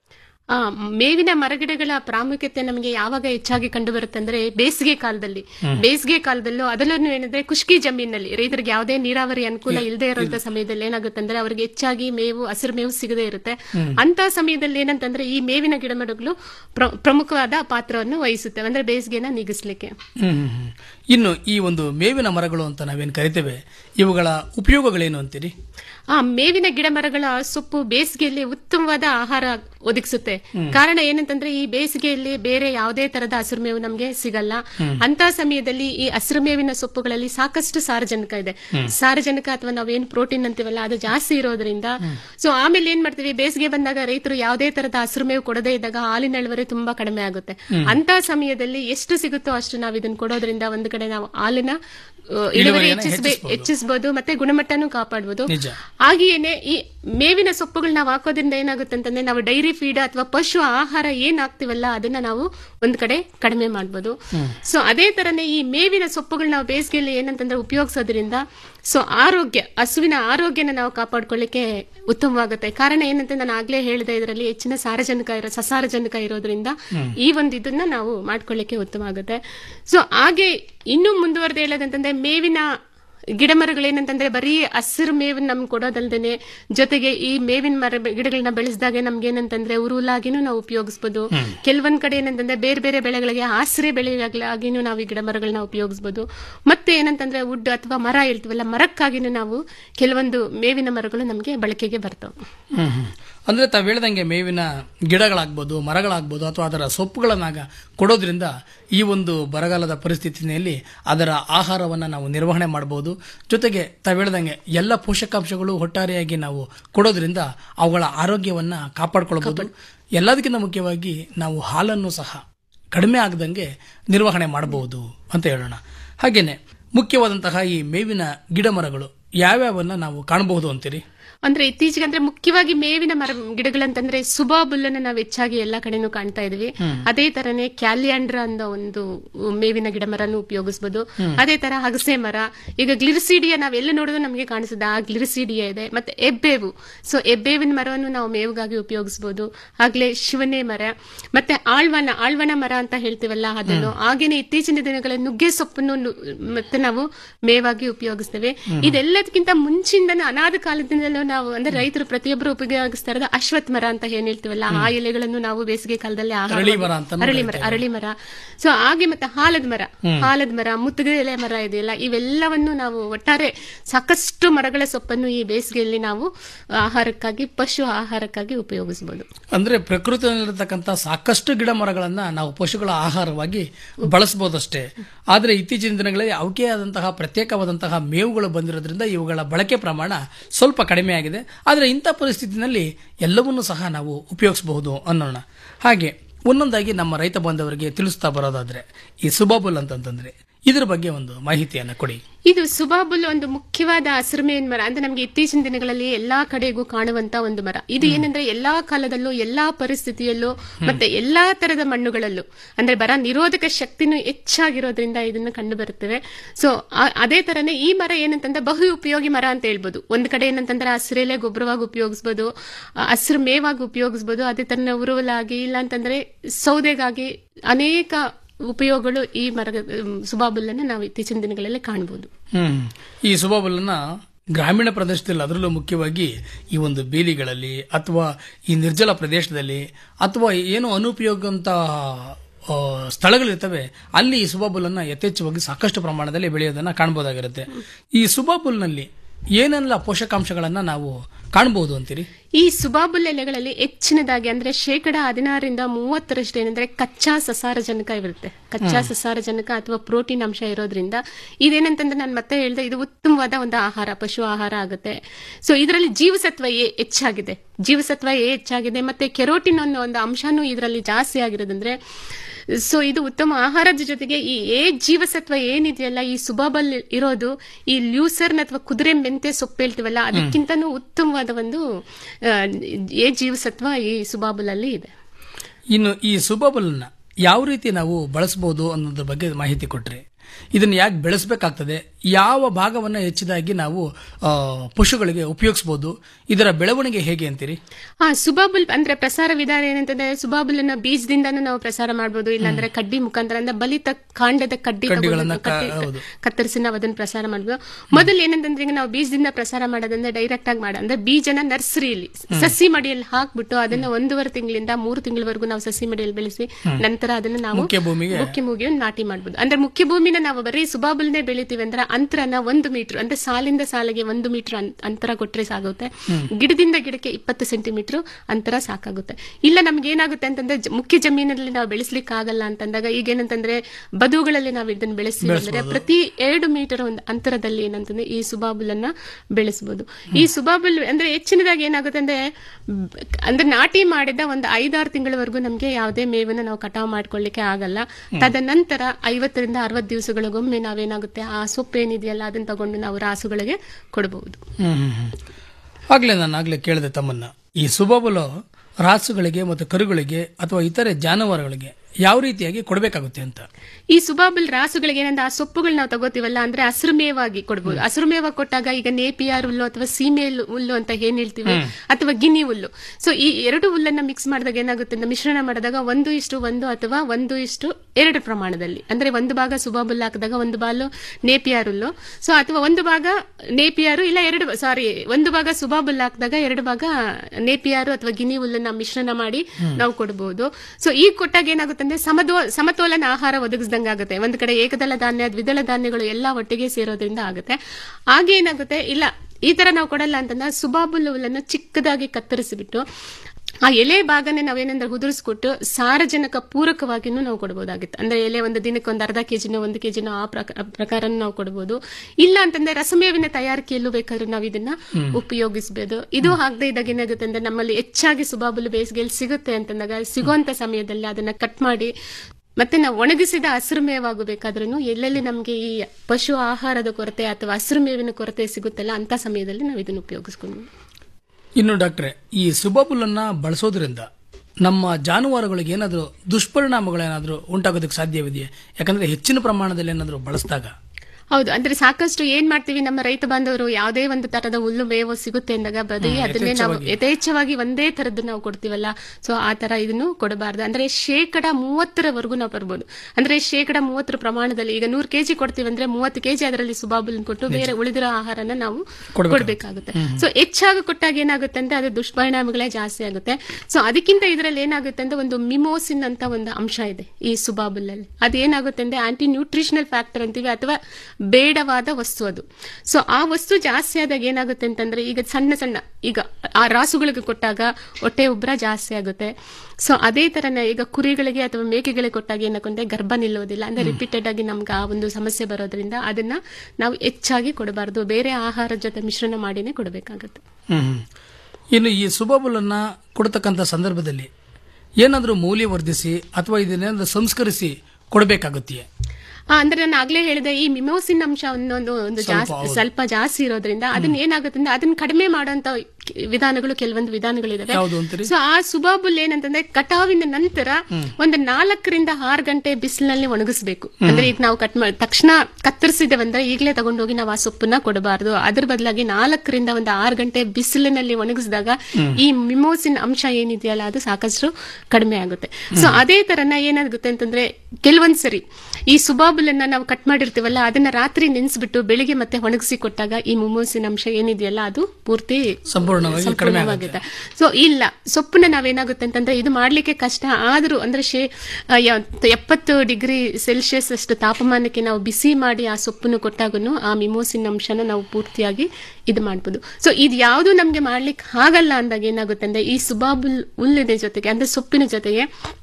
ಆ ಮೇವಿನ ಮರಗಿಡಗಳ ಪ್ರಾಮುಖ್ಯತೆ ನಮಗೆ ಯಾವಾಗ ಹೆಚ್ಚಾಗಿ ಕಂಡು ಬರುತ್ತೆ ಅಂದ್ರೆ ಬೇಸಿಗೆ ಕಾಲದಲ್ಲಿ ಹ್ಮ್. ಬೇಸಿಗೆ ಕಾಲದಲ್ಲೂ ಅದರಲ್ಲೂ ಏನಂದ್ರೆ ಖುಷ್ಕಿ ಜಮೀನಲ್ಲಿ ರೈತರಿಗೆ ಯಾವುದೇ ನೀರಾವರಿ ಅನುಕೂಲ ಇಲ್ಲದೆ ಇರುವಂತ ಸಮಯದಲ್ಲಿ ಏನಾಗುತ್ತೆ ಅಂದ್ರೆ ಅವರಿಗೆ ಹೆಚ್ಚಾಗಿ ಮೇವು ಹಸಿರು ಮೇವು ಸಿಗದೇ ಇರುತ್ತೆ ಹ್ಮ್. ಅಂತ ಸಮಯದಲ್ಲಿ ಏನಂತಂದ್ರೆ ಈ ಮೇವಿನ ಗಿಡಮರಗಳು ಪ್ರ- ಪ್ರಮುಖವಾದ ಪಾತ್ರವನ್ನು ವಹಿಸುತ್ತವೆ ಅಂದ್ರೆ ಬೇಸಿಗೆನ ನೀಗಿಸ್ಲಿಕ್ಕೆ ಹ್ಮ್, ಹ್ಮ್, ಹ್ಮ್. ಇನ್ನು ಈ ಒಂದು ಮೇವಿನ ಮರಗಳು ಅಂತ ನಾವೇನು ಕರಿತೇವೆ ಇವುಗಳ ಉಪಯೋಗಗಳೇನು ಅಂತೀರಿ ಆ ಮೇವಿನ ಗಿಡ ಮರಗಳ ಸೊಪ್ಪು ಬೇಸಿಗೆಯಲ್ಲಿ ಉತ್ತಮವಾದ ಆಹಾರ ಒದಗಿಸುತ್ತೆ ಹ್ಮ್. ಕಾರಣ ಏನಂತಂದ್ರೆ ಈ ಬೇಸಿಗೆಯಲ್ಲಿ ಬೇರೆ ಯಾವುದೇ ತರದ ಹಸಿರು ಮೇವು ನಮ್ಗೆ ಸಿಗಲ್ಲ ಹ್ಮ್. ಅಂತ ಸಮಯದಲ್ಲಿ ಈ ಹಸಿರು ಮೇವಿನ ಸೊಪ್ಪುಗಳಲ್ಲಿ ಸಾಕಷ್ಟು ಸಾರಜನಕ ಇದೆ ಹ್ಮ್. ಸಾರಜನಕ ಅಥವಾ ನಾವೇನ್ ಪ್ರೋಟೀನ್ ಅಂತೀವಲ್ಲ ಅದು ಜಾಸ್ತಿ ಇರೋದ್ರಿಂದ ಸೊ ಆಮೇಲೆ ಏನ್ ಮಾಡ್ತೀವಿ ಬೇಸಿಗೆ ಬಂದಾಗ ರೈತರು ಯಾವುದೇ ತರದ ಹಸಿರು ಮೇವು ಕೊಡದೇ ಇದ್ದಾಗ ಹಾಲಿನ ಇಳುವರಿ ತುಂಬಾ ಕಡಿಮೆ ಆಗುತ್ತೆ ಹ್ಮ್. ಅಂತ ಸಮಯದಲ್ಲಿ ಎಷ್ಟು ಸಿಗುತ್ತೋ ಅಷ್ಟು ನಾವು ಇದನ್ನ ಕೊಡೋದ್ರಿಂದ ಒಂದು ಕಡೆ ನಾವು ಹಾಲಿನ ಆ, ಇಳುವರಿ ಇಳುವರಿಯನ್ನ ಹೆಚ್ಚಿಸಬೇ ಹೆಚ್ಚಿಸ್ಬೋದು. ಹೆಚ್ಚಿಸಬಹುದು ಮತ್ತೆ ಗುಣಮಟ್ಟನೂ ಕಾಪಾಡಬಹುದು ನಿಜ ಹಾಗೆಯೇನೆ ಈ ಮೇವಿನ ಸೊಪ್ಪುಗಳು ನಾವು ಹಾಕೋದ್ರಿಂದ ಏನಾಗುತ್ತೆ ಅಂತಂದ್ರೆ ನಾವು ಡೈರಿ ಫೀಡ್ ಅಥವಾ ಪಶು ಆಹಾರ ಏನ್ ಹಾಕ್ತಿವಲ್ಲ ಅದನ್ನ ನಾವು ಒಂದ್ ಕಡೆ ಕಡಿಮೆ ಮಾಡ್ಬೋದು ಸೊ ಅದೇ ತರನೇ ಈ ಮೇವಿನ ಸೊಪ್ಪುಗಳು ನಾವು ಬೇಸಿಗೆಯಲ್ಲಿ ಏನಂತಂದ್ರೆ ಉಪಯೋಗಿಸೋದ್ರಿಂದ ಸೊ ಆರೋಗ್ಯ ಹಸುವಿನ ಆರೋಗ್ಯನ ನಾವು ಕಾಪಾಡ್ಕೊಳ್ಳಿಕ್ಕೆ ಉತ್ತಮವಾಗುತ್ತೆ ಕಾರಣ ಏನಂತ ನಾನು ಆಗ್ಲೇ ಹೇಳಿದೆ ಇದರಲ್ಲಿ ಹೆಚ್ಚಿನ ಸಾರಜನಕ ಇರೋ ಸಸಾರಜನಕ ಇರೋದ್ರಿಂದ ಹ್ಮ್. ಈ ಒಂದು ಇದನ್ನ ನಾವು ಮಾಡ್ಕೊಳ್ಳಿಕ್ಕೆ ಉತ್ತಮ ಆಗುತ್ತೆ ಸೊ ಹಾಗೆ ಇನ್ನೂ ಮುಂದುವರೆದು ಹೇಳೋದಂತಂದ್ರೆ ಮೇವಿನ ಗಿಡ ಮರಗಳೇನಂತಂದ್ರೆ ಬರೀ ಹಸಿರು ಮೇವನ್ನ ನಮ್ಗೆ ಕೊಡೋದಲ್ದೇನೆ ಜೊತೆಗೆ ಈ ಮೇವಿನ ಮರ ಗಿಡಗಳನ್ನ ಬೆಳೆಸಿದಾಗ ನಮ್ಗೆ ಏನಂತಂದ್ರೆ ಉರುಲಾಗಿನೂ ನಾವು ಉಪಯೋಗಿಸ್ಬೋದು ಹ್ಮ್. ಕೆಲವೊಂದ್ ಕಡೆ ಏನಂತಂದ್ರೆ ಬೇರೆ ಬೇರೆ ಬೆಳೆಗಳಿಗೆ ಆಸರೆ ಬೆಳೆಯಾಗಿನೂ ನಾವು ಈ ಗಿಡ ಮರಗಳನ್ನ ಉಪಯೋಗಿಸ್ಬೋದು ಮತ್ತೆ ಏನಂತಂದ್ರೆ ವುಡ್ ಅಥವಾ ಮರ ಹೇಳ್ತೀವಲ್ಲ ಮರಕ್ಕಾಗಿನೂ ನಾವು ಕೆಲವೊಂದು ಮೇವಿನ ಮರಗಳು ನಮಗೆ ಬಳಕೆಗೆ ಬರ್ತವೆ ಹ್ಮ್, ಹ್ಮ್. ಅಂದ್ರೆ ತಾವು ಹೇಳ್ದಂಗೆ ಮೇವಿನ ಗಿಡಗಳಾಗ್ಬೋದು ಮರಗಳಾಗ್ಬೋದು ಅಥವಾ ಅದರ ಸೊಪ್ಪುಗಳನ್ನಾಗ ಕೊಡೋದ್ರಿಂದ ಈ ಒಂದು ಬರಗಾಲದ ಪರಿಸ್ಥಿತಿಯಲ್ಲಿ ಅದರ ಆಹಾರವನ್ನು ನಾವು ನಿರ್ವಹಣೆ ಮಾಡಬಹುದು ಜೊತೆಗೆ ತಾವು ಹೇಳ್ದಂಗೆ ಎಲ್ಲ ಪೋಷಕಾಂಶಗಳು ಒಟ್ಟಾರೆಯಾಗಿ ನಾವು ಕೊಡೋದ್ರಿಂದ ಅವುಗಳ ಆರೋಗ್ಯವನ್ನ ಕಾಪಾಡ್ಕೊಳ್ಬಹುದು ಎಲ್ಲದಕ್ಕಿಂತ ಮುಖ್ಯವಾಗಿ ನಾವು ಹಾಲನ್ನು ಸಹ ಕಡಿಮೆ ಆಗದಂಗೆ ನಿರ್ವಹಣೆ ಮಾಡಬಹುದು ಅಂತ ಹೇಳೋಣ ಹಾಗೇನೆ ಮುಖ್ಯವಾದಂತಹ ಈ ಮೇವಿನ ಗಿಡ ಮರಗಳು ಯಾವ್ಯಾವನ್ನ ನಾವು ಕಾಣಬಹುದು ಅಂತೀರಿ ಅಂದ್ರೆ ಇತ್ತೀಚೆಗೆ ಅಂದ್ರೆ ಮುಖ್ಯವಾಗಿ ಮೇವಿನ ಮರ ಗಿಡಗಳಂತಂದ್ರೆ ಸುಬಾಬುಲ್ಲನ್ನ ನಾವು ಹೆಚ್ಚಾಗಿ ಎಲ್ಲಾ ಕಡೆನೂ ಕಾಣ್ತಾ ಇದೀವಿ ಹ್ಮ್. ಅದೇ ತರನೇ ಕ್ಯಾಲಿಯಾಂಡ್ರ ಅನ್ನೋ ಒಂದು ಮೇವಿನ ಗಿಡ ಮರನು ಉಪಯೋಗಿಸಬಹುದು ಹ್ಮ್. ಅದೇ ತರ ಅಗಸೆ ಮರ ಈಗ ಗ್ಲಿರಿಸಿಡಿಯಾ ನಾವ್ ಎಲ್ಲಿ ನೋಡಿದ್ರು ನಮಗೆ ಕಾಣಿಸುತ್ತೆ ಆ ಗ್ಲಿರಿಸಿಡಿಯಾ ಇದೆ ಮತ್ತೆ ಎಬ್ಬೇವು ಸೊ ಎಬ್ಬೇವಿನ ಮರವನ್ನು ನಾವು ಮೇವಿಗಾಗಿ ಉಪಯೋಗಿಸಬಹುದು ಆಗ್ಲೇ ಶಿವನೆ ಮರ ಮತ್ತೆ ಆಳ್ವನ ಆಳ್ವನ ಮರ ಅಂತ ಹೇಳ್ತೀವಲ್ಲ ಅದನ್ನು ಹಾಗೇನೆ ಇತ್ತೀಚಿನ ದಿನಗಳಲ್ಲಿ ನುಗ್ಗೆ ಸೊಪ್ಪನ್ನು ನು- ಮತ್ತೆ ನಾವು ಮೇವಾಗಿ ಉಪಯೋಗಿಸ್ತೇವೆ ಹ್ಮ್. ಇದೆಲ್ಲದಕ್ಕಿಂತ ಮುಂಚಿಂದನೂ ಅನಾದ ಕಾಲದಿಂದಲೂ ನಾವು ಅಂದ್ರೆ ರೈತರು ಪ್ರತಿಯೊಬ್ಬರು ಉಪಯೋಗಿಸ್ತಾ ಇರೋದು ಅಶ್ವತ್ಥ ಮರ ಅಂತ ಏನ್ ಹೇಳ್ತೀವಲ್ಲ ಆ ಎಲೆಗಳನ್ನು ನಾವು ಬೇಸಿಗೆ ಕಾಲದಲ್ಲಿ ಆಹಾರ ಅರಳಿ ಮರ ಅಂತಾನೂ ಅರಳಿ ಮರ ಕರೀತಾರೆ. ಅರಳಿ ಮರ ಸೊ ಹಾಗೆ ಮತ್ತೆ ಹಾಲದ ಮರ ಹ್ಮ್. ಹಾಲದ ಮರ ಮುತ್ತುಗೆ ಎಲೆ ಮರ ಇದೆಯಲ್ಲ ಇವೆಲ್ಲವನ್ನು ನಾವು ಒಟ್ಟಾರೆ ಸಾಕಷ್ಟು ಮರಗಳ ಸೊಪ್ಪನ್ನು ಈ ಬೇಸಿಗೆಯಲ್ಲಿ ನಾವು ಆಹಾರಕ್ಕಾಗಿ ಪಶು ಆಹಾರಕ್ಕಾಗಿ ಉಪಯೋಗಿಸಬಹುದು ಅಂದ್ರೆ ಪ್ರಕೃತಿಯಲ್ಲಿರತಕ್ಕಂಥ ಸಾಕಷ್ಟು ಗಿಡ ಮರಗಳನ್ನ ನಾವು ಪಶುಗಳ ಆಹಾರವಾಗಿ ಬಳಸಬಹುದಷ್ಟೇ ಆದ್ರೆ ಇತ್ತೀಚಿನ ದಿನಗಳಲ್ಲಿ ಅವಕ್ಕೆ ಆದಂತಹ ಪ್ರತ್ಯೇಕವಾದಂತಹ ಮೇವುಗಳು ಬಂದಿರೋದ್ರಿಂದ ಇವುಗಳ ಬಳಕೆ ಪ್ರಮಾಣ ಸ್ವಲ್ಪ ಕಡಿಮೆ ಆಗಿದೆ ಆದ್ರೆ ಇಂಥ ಪರಿಸ್ಥಿತಿನಲ್ಲಿ ಎಲ್ಲವನ್ನೂ ಸಹ ನಾವು ಉಪಯೋಗಿಸಬಹುದು ಅನ್ನೋಣ ಹಾಗೆ ಒಂದೊಂದಾಗಿ ನಮ್ಮ ರೈತ ಬಾಂಧವರಿಗೆ ತಿಳಿಸ್ತಾ ಬರೋದಾದ್ರೆ ಈ ಸುಬಾಬುಲ್ ಅಂತಂತಂದ್ರೆ ಇದ್ರ ಬಗ್ಗೆ ಒಂದು ಮಾಹಿತಿಯನ್ನ ಕೊಡಿ ಇದು ಸುಬಾಬುಲ್ ಒಂದು ಮುಖ್ಯವಾದ ಹಸಿರು ಮೇವಿನ ಮರ ಅಂದ್ರೆ ನಮಗೆ ಇತ್ತೀಚಿನ ದಿನಗಳಲ್ಲಿ ಎಲ್ಲಾ ಕಡೆಗೂ ಕಾಣುವಂತ ಒಂದು ಮರ ಇದು ಏನಂದ್ರೆ ಎಲ್ಲಾ ಕಾಲದಲ್ಲೂ ಎಲ್ಲಾ ಪರಿಸ್ಥಿತಿಯಲ್ಲೂ ಮತ್ತೆ ಎಲ್ಲಾ ತರದ ಮಣ್ಣುಗಳಲ್ಲೂ ಅಂದ್ರೆ ಬರ ನಿರೋಧಕ ಶಕ್ತಿನೂ ಹೆಚ್ಚಾಗಿರೋದ್ರಿಂದ ಇದನ್ನು ಕಂಡು ಬರುತ್ತವೆ ಸೊ ಅದೇ ತರನೇ ಈ ಮರ ಏನಂತಂದ್ರೆ ಬಹು ಉಪಯೋಗಿ ಮರ ಅಂತ ಹೇಳ್ಬೋದು ಒಂದ್ ಕಡೆ ಏನಂತಂದ್ರೆ ಹಸಿರೆಲೆ ಗೊಬ್ಬರವಾಗಿ ಉಪಯೋಗಿಸ್ಬೋದು ಹಸಿರು ಮೇವಾಗಿ ಉಪಯೋಗಿಸ್ಬೋದು ಅದೇ ತರ ಉರುವಲಾಗಿ ಇಲ್ಲ ಅಂತಂದ್ರೆ ಸೌದೆಗಾಗಿ ಅನೇಕ ಉಪಯೋಗಗಳು ಈ ಮರ ಸುಬಾಬುಲ್ಲನ್ನು ನಾವು ಇತ್ತೀಚಿನ ದಿನಗಳಲ್ಲಿ ಕಾಣಬಹುದು ಹ್ಮ್ ಈ ಸುಬಾಬುಲನ್ನ ಗ್ರಾಮೀಣ ಪ್ರದೇಶದಲ್ಲಿ ಅದರಲ್ಲೂ ಮುಖ್ಯವಾಗಿ ಈ ಒಂದು ಬೇಲಿಗಳಲ್ಲಿ ಅಥವಾ ಈ ನಿರ್ಜಲ ಪ್ರದೇಶದಲ್ಲಿ ಅಥವಾ ಏನು ಅನುಪಯೋಗ ಅಂತ ಆ, ಸ್ಥಳಗಳಿರ್ತವೆ ಅಲ್ಲಿ ಈ ಸುಬಾಬುಲನ್ನ ಯಥೇಚ್ಛವಾಗಿ ಸಾಕಷ್ಟು ಪ್ರಮಾಣದಲ್ಲಿ ಬೆಳೆಯೋದನ್ನ ಕಾಣಬಹುದಾಗಿರುತ್ತೆ ಈ ಸುಬಾಬುಲ್ನಲ್ಲಿ ಏನೆಲ್ಲ ಪೋಷಕಾಂಶಗಳನ್ನ ನಾವು ಕಾಣಬಹುದು ಅಂತೀರಿ ಈ ಸುಬಾಬುಲ್ ಎಲೆಗಳಲ್ಲಿ ಹೆಚ್ಚಿನದಾಗಿ ಅಂದ್ರೆ ಶೇಕಡ ಹದಿನಾರರಿಂದ ಮೂವತ್ತರಷ್ಟು ಏನಂದ್ರೆ ಕಚ್ಚಾ ಸಸಾರಜನಕ ಇರುತ್ತೆ ಕಚ್ಚಾ ಹ್ಮ್. ಸಸಾರಜನಕ ಅಥವಾ ಪ್ರೋಟೀನ್ ಅಂಶ ಇರೋದ್ರಿಂದ ಇದೇನಂತಂದ್ರೆ ನಾನು ಮತ್ತೆ ಹೇಳಿದೆ ಇದು ಉತ್ತಮವಾದ ಒಂದು ಆಹಾರ ಪಶು ಆಹಾರ ಆಗುತ್ತೆ ಸೊ ಇದರಲ್ಲಿ ಜೀವಸತ್ವ ಎ ಹೆಚ್ಚಾಗಿದೆ ಜೀವಸತ್ವ ಎ ಹೆಚ್ಚಾಗಿದೆ ಮತ್ತೆ ಕೆರೋಟಿನ್ ಅನ್ನೋ ಒಂದು ಅಂಶನೂ ಇದರಲ್ಲಿ ಜಾಸ್ತಿ ಆಗಿರೋದಂದ್ರೆ ಸೊ ಇದು ಉತ್ತಮ ಆಹಾರದ ಜೊತೆಗೆ ಈ ಎ ಜೀವಸತ್ವ ಏನಿದೆಯಲ್ಲ ಈ ಸುಬಾಬಲ್ ಇರೋದು ಈ ಲ್ಯೂಸರ್ನ್ ಅಥವಾ ಕುದುರೆ ಮೆಂತೆ ಸೊಪ್ಪು ಹೇಳ್ತೀವಲ್ಲ ಅದಕ್ಕಿಂತನೂ ಉತ್ತಮವಾದ ಒಂದು ಆ, ಎ ಜೀವಸತ್ವ ಈ ಸುಬಾಬಲ್ ಅಲ್ಲಿ ಇದೆ ಇನ್ನು ಈ ಸುಬಾಬುಲನ್ನ ಯಾವ ರೀತಿ ನಾವು ಬಳಸಬಹುದು ಅನ್ನೋದ್ರ ಬಗ್ಗೆ ಮಾಹಿತಿ ಕೊಟ್ರಿ ಇದನ್ನ ಯಾಕೆ ಬೆಳೆಸಬೇಕಾಗ್ತದೆ ಯಾವ ಭಾಗವನ್ನ ಹೆಚ್ಚಿದಾಗಿ ನಾವು ಆ, ಪಶುಗಳಿಗೆ ಉಪಯೋಗಿಸಬಹುದು ಇದರ ಬೆಳವಣಿಗೆ ಹೇಗೆ ಅಂತೀರಿ ಹಾ ಸುಬಾಬುಲ್ ಅಂದ್ರೆ ಪ್ರಸಾರ ವಿಧಾನ ಏನಂತಂದ್ರೆ ಸುಬಾಬುಲನ್ನ ಬೀಜದಿಂದಾನು ನಾವು ಪ್ರಸಾರ ಮಾಡಬಹುದು ಇಲ್ಲಾಂದ್ರೆ ಕಡ್ಡಿ ಮುಖಾಂತರ ಅಂದ್ರೆ ಬಲಿತ ಕಾಂಡದ ಕಡ್ಡಿ ಕಡ್ಡಿಗಳನ್ನ ತಗೊಂಡು ಕಟ್ಟಿ- ಕ- ಹೌದು. ಕತ್ತರಿಸಿ ನಾವು ಅದನ್ನ ಪ್ರಸಾರ ಮಾಡಬಹುದು ಮೊದಲು ಏನಂತಂದ್ರೆ ಈಗ ನಾವು ಬೀಜದಿಂದ ಪ್ರಸಾರ ಮಾಡೋದಂದ್ರೆ ಡೈರೆಕ್ಟ್ ಆಗಿ ಮಾಡ ಅಂದ್ರೆ ಬೀಜನ ನರ್ಸರಿಯಲ್ಲಿ ಹ್ಮ್. ಸಸಿ ಮಡಿಯಲ್ಲಿ ಹಾಕ್ಬಿಟ್ಟು ಅದನ್ನ ಒಂದೂವರೆ ತಿಂಗಳಿಂದ ಮೂರು ತಿಂಗಳವರೆಗೂ ನಾವು ಸಸಿ ಮಡಿಯಲ್ಲಿ ಬೆಳೆಸಿ ಹ್ಮ್. ನಂತರ ಅದನ್ನ ನಾವು ಮುಖ್ಯ ಭೂಮಿಗೆ- ಮುಖ್ಯ ಭೂಮಿಗೆ ನಾಟಿ ಮಾಡಬಹುದು ಅಂದ್ರೆ ಮುಖ್ಯ ಭೂಮಿನ ನಾವು ಬರೀ ಸುಬಾಬುಲ್ನೇ ಬೆಳಿತೀವಿ ಅಂದ್ರೆ ಅಂತರನ ಒಂದು ಮೀಟರ್ ಅಂದ್ರೆ ಸಾಲಿಂದ ಸಾಲಿಗೆ ಒಂದು ಮೀಟರ್ ಅಂತರ ಕೊಟ್ರೆ ಸಾಗುತ್ತೆ ಹ್ಮ್. ಗಿಡದಿಂದ ಗಿಡಕ್ಕೆ ಇಪ್ಪತ್ತು ಸೆಂಟಿಮೀಟರ್ ಅಂತರ ಸಾಕಾಗುತ್ತೆ ಇಲ್ಲ ನಮ್ಗೆ ಏನಾಗುತ್ತೆ ಅಂತಂದ್ರೆ ಜ- ಮುಖ್ಯ ಜಮೀನಲ್ಲಿ ನಾವು ಬೆಳೆಸ್ಲಿಕ್ಕೆ ಆಗಲ್ಲ ಅಂತಂದಾಗ ಈಗ ಏನಂತಂದ್ರೆ ಬದುಗಳಲ್ಲಿ ನಾವು ಇದನ್ನ ಬೆಳೆಸ್ತೀವಿ ಅಂದ್ರೆ ಬೆಳೆಸ್ಬೋದು. ಪ್ರತಿ ಎರಡು ಮೀಟರ್ ಒಂದು ಅಂತರದಲ್ಲಿ ಏನಂತಂದ್ರೆ ಈ ಸುಬಾಬುಲನ್ನ ಬೆಳೆಸಬಹುದು ಈ ಸುಬಾಬುಲ್ ಅಂದ್ರೆ ಹೆಚ್ಚಿನದಾಗಿ ಏನಾಗುತ್ತೆ ಅಂದ್ರೆ ಬ್- ಅಂದ್ರೆ ನಾಟಿ ಮಾಡಿದ ಒಂದು ಐದಾರು ತಿಂಗಳವರೆಗೂ ನಮ್ಗೆ ಯಾವುದೇ ಮೇವನ್ನ ನಾವು ಕಟಾವು ಮಾಡ್ಕೊಳ್ಳಿಕ್ಕೆ ಆಗಲ್ಲ ಹ್ಮ್. ತದನಂತರ ಐವತ್ತರಿಂದ ಅರವತ್ತು ದಿವಸಗಳಿಗೊಮ್ಮೆ ನಾವೇನಾಗುತ್ತೆ ಆ ಸೊಪ್ಪು ಏನಿದೆಯಲ್ಲ ಅದನ್ನ ತಗೊಂಡು ನಾವು ರಾಸುಗಳಿಗೆ ಕೊಡಬಹುದು ಹ್ಮ್ ಹ್ಮ್ ಹ್ಮ್. ಆಗ್ಲೇ ನಾನು ಆಗ್ಲೇ ಕೇಳಿದೆ ತಮ್ಮನ್ನ ಈ ಸುಬಾಬುಲು ರಾಸುಗಳಿಗೆ ಮತ್ತು ಕರುಗಳಿಗೆ ಅಥವಾ ಇತರೆ ಜಾನುವಾರುಗಳಿಗೆ ಯಾವ ರೀತಿಯಾಗಿ ಕೊಡಬೇಕಾಗುತ್ತೆ ಅಂತ ಈ ಸುಬಾಬುಲ್ ರಾಸುಗಳಿಗೆ ಏನಂದ್ರೆ ಆ ಸೊಪ್ಪುಗಳು ನಾವು ತಗೋತೀವಲ್ಲ ಅಂದ್ರೆ ಹಸಿರು ಮೇವಾಗಿ ಕೊಡ್ಬೋದು ಹಸಿರು ಮೇವಾಗಿ ಕೊಟ್ಟಾಗ ಈಗ ನೇಪಿಯಾರ್ ಹುಲ್ಲು ಅಥವಾ ಸೀಮೆ ಹುಲ್ಲು- ಹುಲ್ಲು ಅಂತ ಏನ್ ಹೇಳ್ತೀವಿ ಹ್ಮ್. ಅಥವಾ ಗಿನಿ ಹುಲ್ಲು ಸೊ ಈ ಎರಡು ಹುಲ್ಲನ್ನ ಮಿಕ್ಸ್ ಮಾಡಿದಾಗ ಏನಾಗುತ್ತೆ ಅಂದ್ರೆ ಮಿಶ್ರಣ ಮಾಡಿದಾಗ ಒಂದು ಇಷ್ಟು ಒಂದು ಅಥವಾ ಒಂದು ಇಷ್ಟು ಎರಡು ಪ್ರಮಾಣದಲ್ಲಿ ಅಂದ್ರೆ ಒಂದು ಭಾಗ ಸುಬಾಬುಲ್ ಹಾಕಿದಾಗ ಒಂದು ಬಾಲು ನೇಪಿಯಾರ್ ಹುಲ್ಲು ಸೊ ಅಥವಾ ಒಂದು ಭಾಗ ನೇಪಿಯಾರು ಇಲ್ಲ ಎರಡು ಸಾರಿ ಒಂದು ಭಾಗ ಸುಬಾಬುಲ್ ಹಾಕಿದಾಗ ಎರಡು ಭಾಗ ನೇಪಿಯಾರು ಅಥವಾ ಗಿನಿ ಹುಲ್ಲನ್ನ ಮಿಶ್ರಣ ಮಾಡಿ ಹ್ಮ್. ನಾವು ಕೊಡಬಹುದು ಸೊ ಈ ಕೊಟ್ಟಾಗ ಏನಾಗುತ್ತೆ ಅಂದ್ರೆ ಸಮದೋ ಸಮತೋಲನ ಆಹಾರ ಒದಗಿಸ್ದಂಗೆ ಆಗುತ್ತೆ ಒಂದ್ ಕಡೆ ಏಕದಳ ಧಾನ್ಯ ದ್ವಿದಳ ಧಾನ್ಯಗಳು ಎಲ್ಲ ಒಟ್ಟಿಗೆ ಸೇರೋದ್ರಿಂದ ಆಗುತ್ತೆ ಹಾಗೆ ಏನಾಗುತ್ತೆ ಇಲ್ಲ ಈ ತರ ನಾವು ಕೊಡಲ್ಲ ಅಂತಂದ್ರೆ ಸುಬಾಬುಲ್ ಹುಲ್ಲನ್ನು ಚಿಕ್ಕದಾಗಿ ಕತ್ತರಿಸಿಬಿಟ್ಟು ಆ ಎಲೆ ಭಾಗನೇ ನಾವೇನಂದ್ರೆ ಉದುರಿಸ್ಕೊಟ್ಟು ಸಾರಜನಕ ಪೂರಕವಾಗಿನೂ ನಾವು ಕೊಡಬಹುದಾಗಿತ್ತು ಅಂದ್ರೆ ಎಲೆ ಒಂದು ದಿನಕ್ಕೆ ಒಂದು ಅರ್ಧ ಕೆಜಿನೋ ಒಂದು ಕೆಜಿನೋ ಆ ಪ್ರಕ- ಪ್ರಕಾರ ನಾವು ಕೊಡಬಹುದು ಇಲ್ಲ ಅಂತಂದ್ರೆ ರಸಮೇವಿನ ತಯಾರಿಕೆಯಲ್ಲೂ ಬೇಕಾದ್ರೂ ನಾವು ಇದನ್ನ ಹ್ಮ್. ಉಪಯೋಗಿಸಬಹುದು ಇದು ಆಗದೆ ಇದ್ದಾಗ ಏನಾಗುತ್ತೆ ಅಂದ್ರೆ ನಮ್ಮಲ್ಲಿ ಹೆಚ್ಚಾಗಿ ಸುಬಾಬುಲು ಬೇಸಿಗೆಯಲ್ಲಿ ಸಿಗುತ್ತೆ ಅಂತಂದಾಗ ಸಿಗುವಂತ ಸಮಯದಲ್ಲಿ ಅದನ್ನ ಕಟ್ ಮಾಡಿ ಮತ್ತೆ ನಾವು ಒಣಗಿಸಿದ ಹಸಿರು ಮೇವಾಗಬೇಕಾದ್ರೂ ಎಲ್ಲೆಲ್ಲಿ ನಮಗೆ ಈ ಪಶು ಆಹಾರದ ಕೊರತೆ ಅಥವಾ ಹಸಿರು ಮೇವಿನ ಕೊರತೆ ಸಿಗುತ್ತಲ್ಲ ಅಂತ ಸಮಯದಲ್ಲಿ ನಾವು ಇದನ್ನು ಉಪಯೋಗಿಸ್ಕೊಂಡು ಇನ್ನು ಡಾಕ್ಟ್ರೆ ಈ ಸುಬಾಬುಲನ್ನ ಬಳಸೋದ್ರಿಂದ ನಮ್ಮ ಜಾನುವಾರುಗಳಿಗೆ ಏನಾದರೂ ದುಷ್ಪರಿಣಾಮಗಳೇನಾದರೂ ಉಂಟಾಗೋದಕ್ಕೆ ಸಾಧ್ಯವಿದೆಯೇ ಯಾಕಂದ್ರೆ ಹೆಚ್ಚಿನ ಪ್ರಮಾಣದಲ್ಲಿ ಏನಾದರೂ ಬಳಸಿದಾಗ ಹೌದು ಅಂದ್ರೆ ಸಾಕಷ್ಟು ಏನ್ ಮಾಡ್ತೀವಿ ನಮ್ಮ ರೈತ ಬಾಂಧವರು ಯಾವುದೇ ಒಂದು ತರದ ಹುಲ್ಲು ಮೇವು ಸಿಗುತ್ತೆ ಅಂದಾಗ ಬರೀ ಹ್ಮ್, ಅದನ್ನೇ ನಾವು ಯಥೇಚ್ಛವಾಗಿ. ಯಥೇಚ್ಛವಾಗಿ ಒಂದೇ ತರದ್ದು ನಾವು ಕೊಡ್ತೀವಲ್ಲ ಸೊ ಆ ತರ ಇದನ್ನು ಕೊಡಬಾರ್ದು ಅಂದ್ರೆ ಶೇಕಡ ಮೂವತ್ತರವರೆಗೂ ನಾವು ಬರ್ಬೋದು ಅಂದ್ರೆ ಶೇಕಡ ಮೂವತ್ತರ ಪ್ರಮಾಣದಲ್ಲಿ ಈಗ ನೂರು ಕೆಜಿ ಕೊಡ್ತೀವಿ ಅಂದ್ರೆ ಮೂವತ್ತು ಕೆಜಿ ಅದರಲ್ಲಿ ಸುಬಾಬುಲ್ ಕೊಟ್ಟು ಬೇರೆ ಉಳಿದಿರೋ ಆಹಾರನ ನಾವು ಕೊಡ್ಬೇಕಾಗುತ್ತೆ. ಕೊಡ್ಬೇಕಾಗುತ್ತೆ ಸೊ ಹೆಚ್ಚಾಗಿ ಕೊಟ್ಟಾಗ ಏನಾಗುತ್ತೆ ಅಂದ್ರೆ ಅದು ದುಷ್ಪರಿಣಾಮಗಳೇ ಜಾಸ್ತಿ ಆಗುತ್ತೆ ಸೊ ಅದಕ್ಕಿಂತ ಇದರಲ್ಲಿ ಏನಾಗುತ್ತೆ ಅಂದ್ರೆ ಒಂದು ಮಿಮೋಸಿನ್ ಅಂತ ಒಂದು ಅಂಶ ಇದೆ ಈ ಸುಬಾಬುಲ್ ಅಲ್ಲಿ ಅದೇನಾಗುತ್ತೆ ಅಂದ್ರೆ ಆಂಟಿ ನ್ಯೂಟ್ರಿಷನಲ್ ಫ್ಯಾಕ್ಟರ್ ಅಂತೀವಿ ಅಥವಾ ಬೇಡವಾದ ವಸ್ತು ಅದು ಸೊ ಆ ವಸ್ತು ಜಾಸ್ತಿ ಆದಾಗ ಏನಾಗುತ್ತೆ ಅಂತಂದ್ರೆ ಈಗ ಸಣ್ಣ ಸಣ್ಣ ಈಗ ಆ ರಾಸುಗಳಿಗೆ ಕೊಟ್ಟಾಗ ಹೊಟ್ಟೆ ಉಬ್ಬರ ಜಾಸ್ತಿ ಆಗುತ್ತೆ ಸೊ ಅದೇ ತರನೇ ಈಗ ಕುರಿಗಳಿಗೆ ಅಥವಾ ಮೇಕೆಗಳಿಗೆ ಕೊಟ್ಟಾಗ ಏನಾಗುತ್ತೆ ಗರ್ಭ ನಿಲ್ಲೋದಿಲ್ಲ ಅಂದ್ರೆ ರಿಪೀಟೆಡ್ ಆಗಿ ನಮ್ಗೆ ಆ ಒಂದು ಸಮಸ್ಯೆ ಬರೋದ್ರಿಂದ ಅದನ್ನ ನಾವು ಹೆಚ್ಚಾಗಿ ಕೊಡಬಾರ್ದು ಬೇರೆ ಆಹಾರದ ಜೊತೆ ಮಿಶ್ರಣ ಮಾಡಿನೇ ಕೊಡಬೇಕಾಗುತ್ತೆ ಹ್ಮ್ ಇನ್ನು ಈ ಸುಬಾಬುಲನ್ನ ಕೊಡ್ತಕ್ಕಂಥ ಸಂದರ್ಭದಲ್ಲಿ ಏನಾದರೂ ಮೌಲ್ಯವರ್ಧಿಸಿ ಅಥವಾ ಇದನ್ನೇನಾದ್ರೂ ಸಂಸ್ಕರಿಸಿ ಕೊಡಬೇಕಾಗುತ್ತೆಯೇ ಆ, ಅಂದ್ರೆ ನಾನು ಆಗ್ಲೇ ಹೇಳಿದೆ ಈ ಮಿಮೋಸಿನ್ ಅಂಶ ಒಂದೊಂದು ಒಂದು ಸ್ವಲ್ಪ, ಜಾಸ್ತಿ ಹೌದು. ಸ್ವಲ್ಪ ಜಾಸ್ತಿ ಇರೋದ್ರಿಂದ ಅದನ್ನ ಏನಾಗುತ್ತೆ ಅಂದ್ರೆ ಅದನ್ನ ಕಡಿಮೆ ಮಾಡುವಂತ ವಿಧಾನಗಳು ಕೆಲವೊಂದು ವಿಧಾನಗಳಿದಾವೆ ಯಾವುದು ಅಂತೀರಿ? ಸೊ ಆ ಸುಬಾಬುಲ್ ಏನಂತಂದ್ರೆ ಕಟಾವಿನ ನಂತರ ಒಂದು ನಾಲ್ಕರಿಂದ ಆರು ಗಂಟೆ ಬಿಸಿಲಿನಲ್ಲಿ ಒಣಗಿಸ್ಬೇಕು ಹ್ಮ್. ಅಂದ್ರೆ ಈಗ ನಾವು ಕಟ್ ಮಾಡಿ ತಕ್ಷಣ ಕತ್ತರಿಸಿದ್ದೇವೆ ಅಂದ್ರೆ ಈಗಲೇ ತಗೊಂಡೋಗಿ ನಾವು ಆ ಸೊಪ್ಪನ್ನ ಕೊಡಬಾರದು ಅದ್ರ ಬದಲಾಗಿ ನಾಲ್ಕರಿಂದ ಒಂದು ಆರು ಗಂಟೆ ಬಿಸಿಲಿನಲ್ಲಿ ಒಣಗಿಸಿದಾಗ ಹ್ಮ್. ಈ ಮಿಮೋಸಿನ್ ಅಂಶ ಏನಿದೆಯಲ್ಲ ಅದು ಸಾಕಷ್ಟು ಕಡಿಮೆ ಆಗುತ್ತೆ ಸೊ ಅದೇ ತರನ ಏನಾಗುತ್ತೆ ಅಂತಂದ್ರೆ ಕೆಲವೊಂದ್ ಸರಿ ಈ ಸುಬಾಬುಲನ್ನ ನಾವು ಕಟ್ ಮಾಡಿರ್ತೀವಲ್ಲ ಅದನ್ನ ರಾತ್ರಿ ನೆನೆಸ್ಬಿಟ್ಟು ಬೆಳಿಗ್ಗೆ ಮತ್ತೆ ಒಣಗಿಸಿ ಕೊಟ್ಟಾಗ ಈ ಮುಮೋಸಿನ ಅಂಶ ಏನಿದೆಯಲ್ಲ ಅದು ಪೂರ್ತಿ ಸಂಪೂರ್ಣವಾಗಿ ಕಡಿಮೆ ಸಂಪೂರ್ಣವಾಗುತ್ತೆ ಸೊ ಇಲ್ಲ ಸೊಪ್ಪನ್ನ ನಾವೇನಾಗುತ್ತೆ ಅಂತಂದ್ರೆ ಇದು ಮಾಡ್ಲಿಕ್ಕೆ ಕಷ್ಟ ಆದ್ರೂ ಅಂದ್ರೆ ಶೇ ಆ, ಯ- ಎಪ್ಪತ್ತು ಡಿಗ್ರಿ ಸೆಲ್ಸಿಯಸ್ ಅಷ್ಟು ತಾಪಮಾನಕ್ಕೆ ನಾವು ಬಿಸಿ ಮಾಡಿ ಆ ಸೊಪ್ಪನ್ನು ಕೊಟ್ಟಾಗೂ ಆ ಮಿಮೋಸಿನ್ ಅಂಶನ ನಾವು ಪೂರ್ತಿಯಾಗಿ ಇದು ಮಾಡ್ಬೋದು ಸೊ ಇದು ಯಾವುದು ನಮ್ಗೆ ಮಾಡ್ಲಿಕ್ಕೆ ಆಗಲ್ಲ ಅಂದಾಗ ಏನಾಗುತ್ತೆ ಅಂದ್ರೆ ಈ ಸುಬಾಬುಲ್ ಹುಲ್ಲಿನ ಜೊತೆಗೆ ಅಂದ್ರೆ ಸೊಪ್ಪಿನ ಜೊತೆಗೆ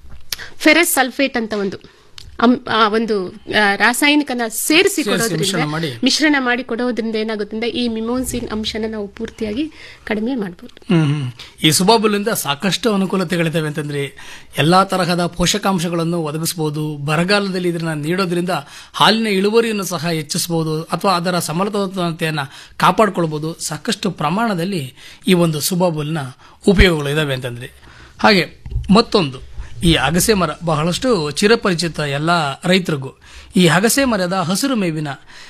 ಫೆರಸ್ ಸಲ್ಫೇಟ್ ಅಂತ ಒಂದು ಅಂ- ಆ ಒಂದು ಆ, ರಾಸಾಯನಿಕನ ಸೇರಿಸಿ ಸೇರಿಸಿ ಕೊಡೋದ್ರಿಂದ ಮಿಶ್ರಣ ಮಾಡಿ. ಮಿಶ್ರಣ ಮಾಡಿ ಕೊಡೋದ್ರಿಂದ ಏನಾಗುತ್ತೆ ಅಂದ್ರೆ ಈ ಮಿಮೋಸಿನ್ ಅಂಶನ ನಾವು ಪೂರ್ತಿಯಾಗಿ ಕಡಿಮೆ ಮಾಡ್ಬೋದು ಹ್ಮ್ ಹ್ಮ್. ಈ ಸುಬಾಬುಲಿಂದ ಸಾಕಷ್ಟು ಅನುಕೂಲತೆಗಳಿದ್ದಾವೆ ಅಂತಂದ್ರೆ ಎಲ್ಲಾ ತರಹದ ಪೋಷಕಾಂಶಗಳನ್ನು ಒದಗಿಸಬಹುದು ಬರಗಾಲದಲ್ಲಿ ಇದನ್ನ ನೀಡೋದ್ರಿಂದ ಹಾಲಿನ ಇಳುವರಿಯನ್ನು ಸಹ ಹೆಚ್ಚಿಸಬಹುದು ಅಥವಾ ಅದರ ಸಮರ್ಥತೆಯನ್ನ ಕಾಪಾಡಿಕೊಳ್ಬಹುದು ಸಾಕಷ್ಟು ಪ್ರಮಾಣದಲ್ಲಿ ಈ ಒಂದು ಸುಬಾಬುಲ್ನ ಉಪಯೋಗಗಳು ಇದಾವೆ ಅಂತಂದ್ರೆ ಹಾಗೆ ಮತ್ತೊಂದು ಈ ಅಗಸೆ ಮರ ಬಹಳಷ್ಟು ಚಿರಪರಿಚಿತ ಎಲ್ಲ ರೈತರಿಗೂ ಈ ಅಗಸೆ ಮರದ ಹಸಿರು ಮೇವಿನ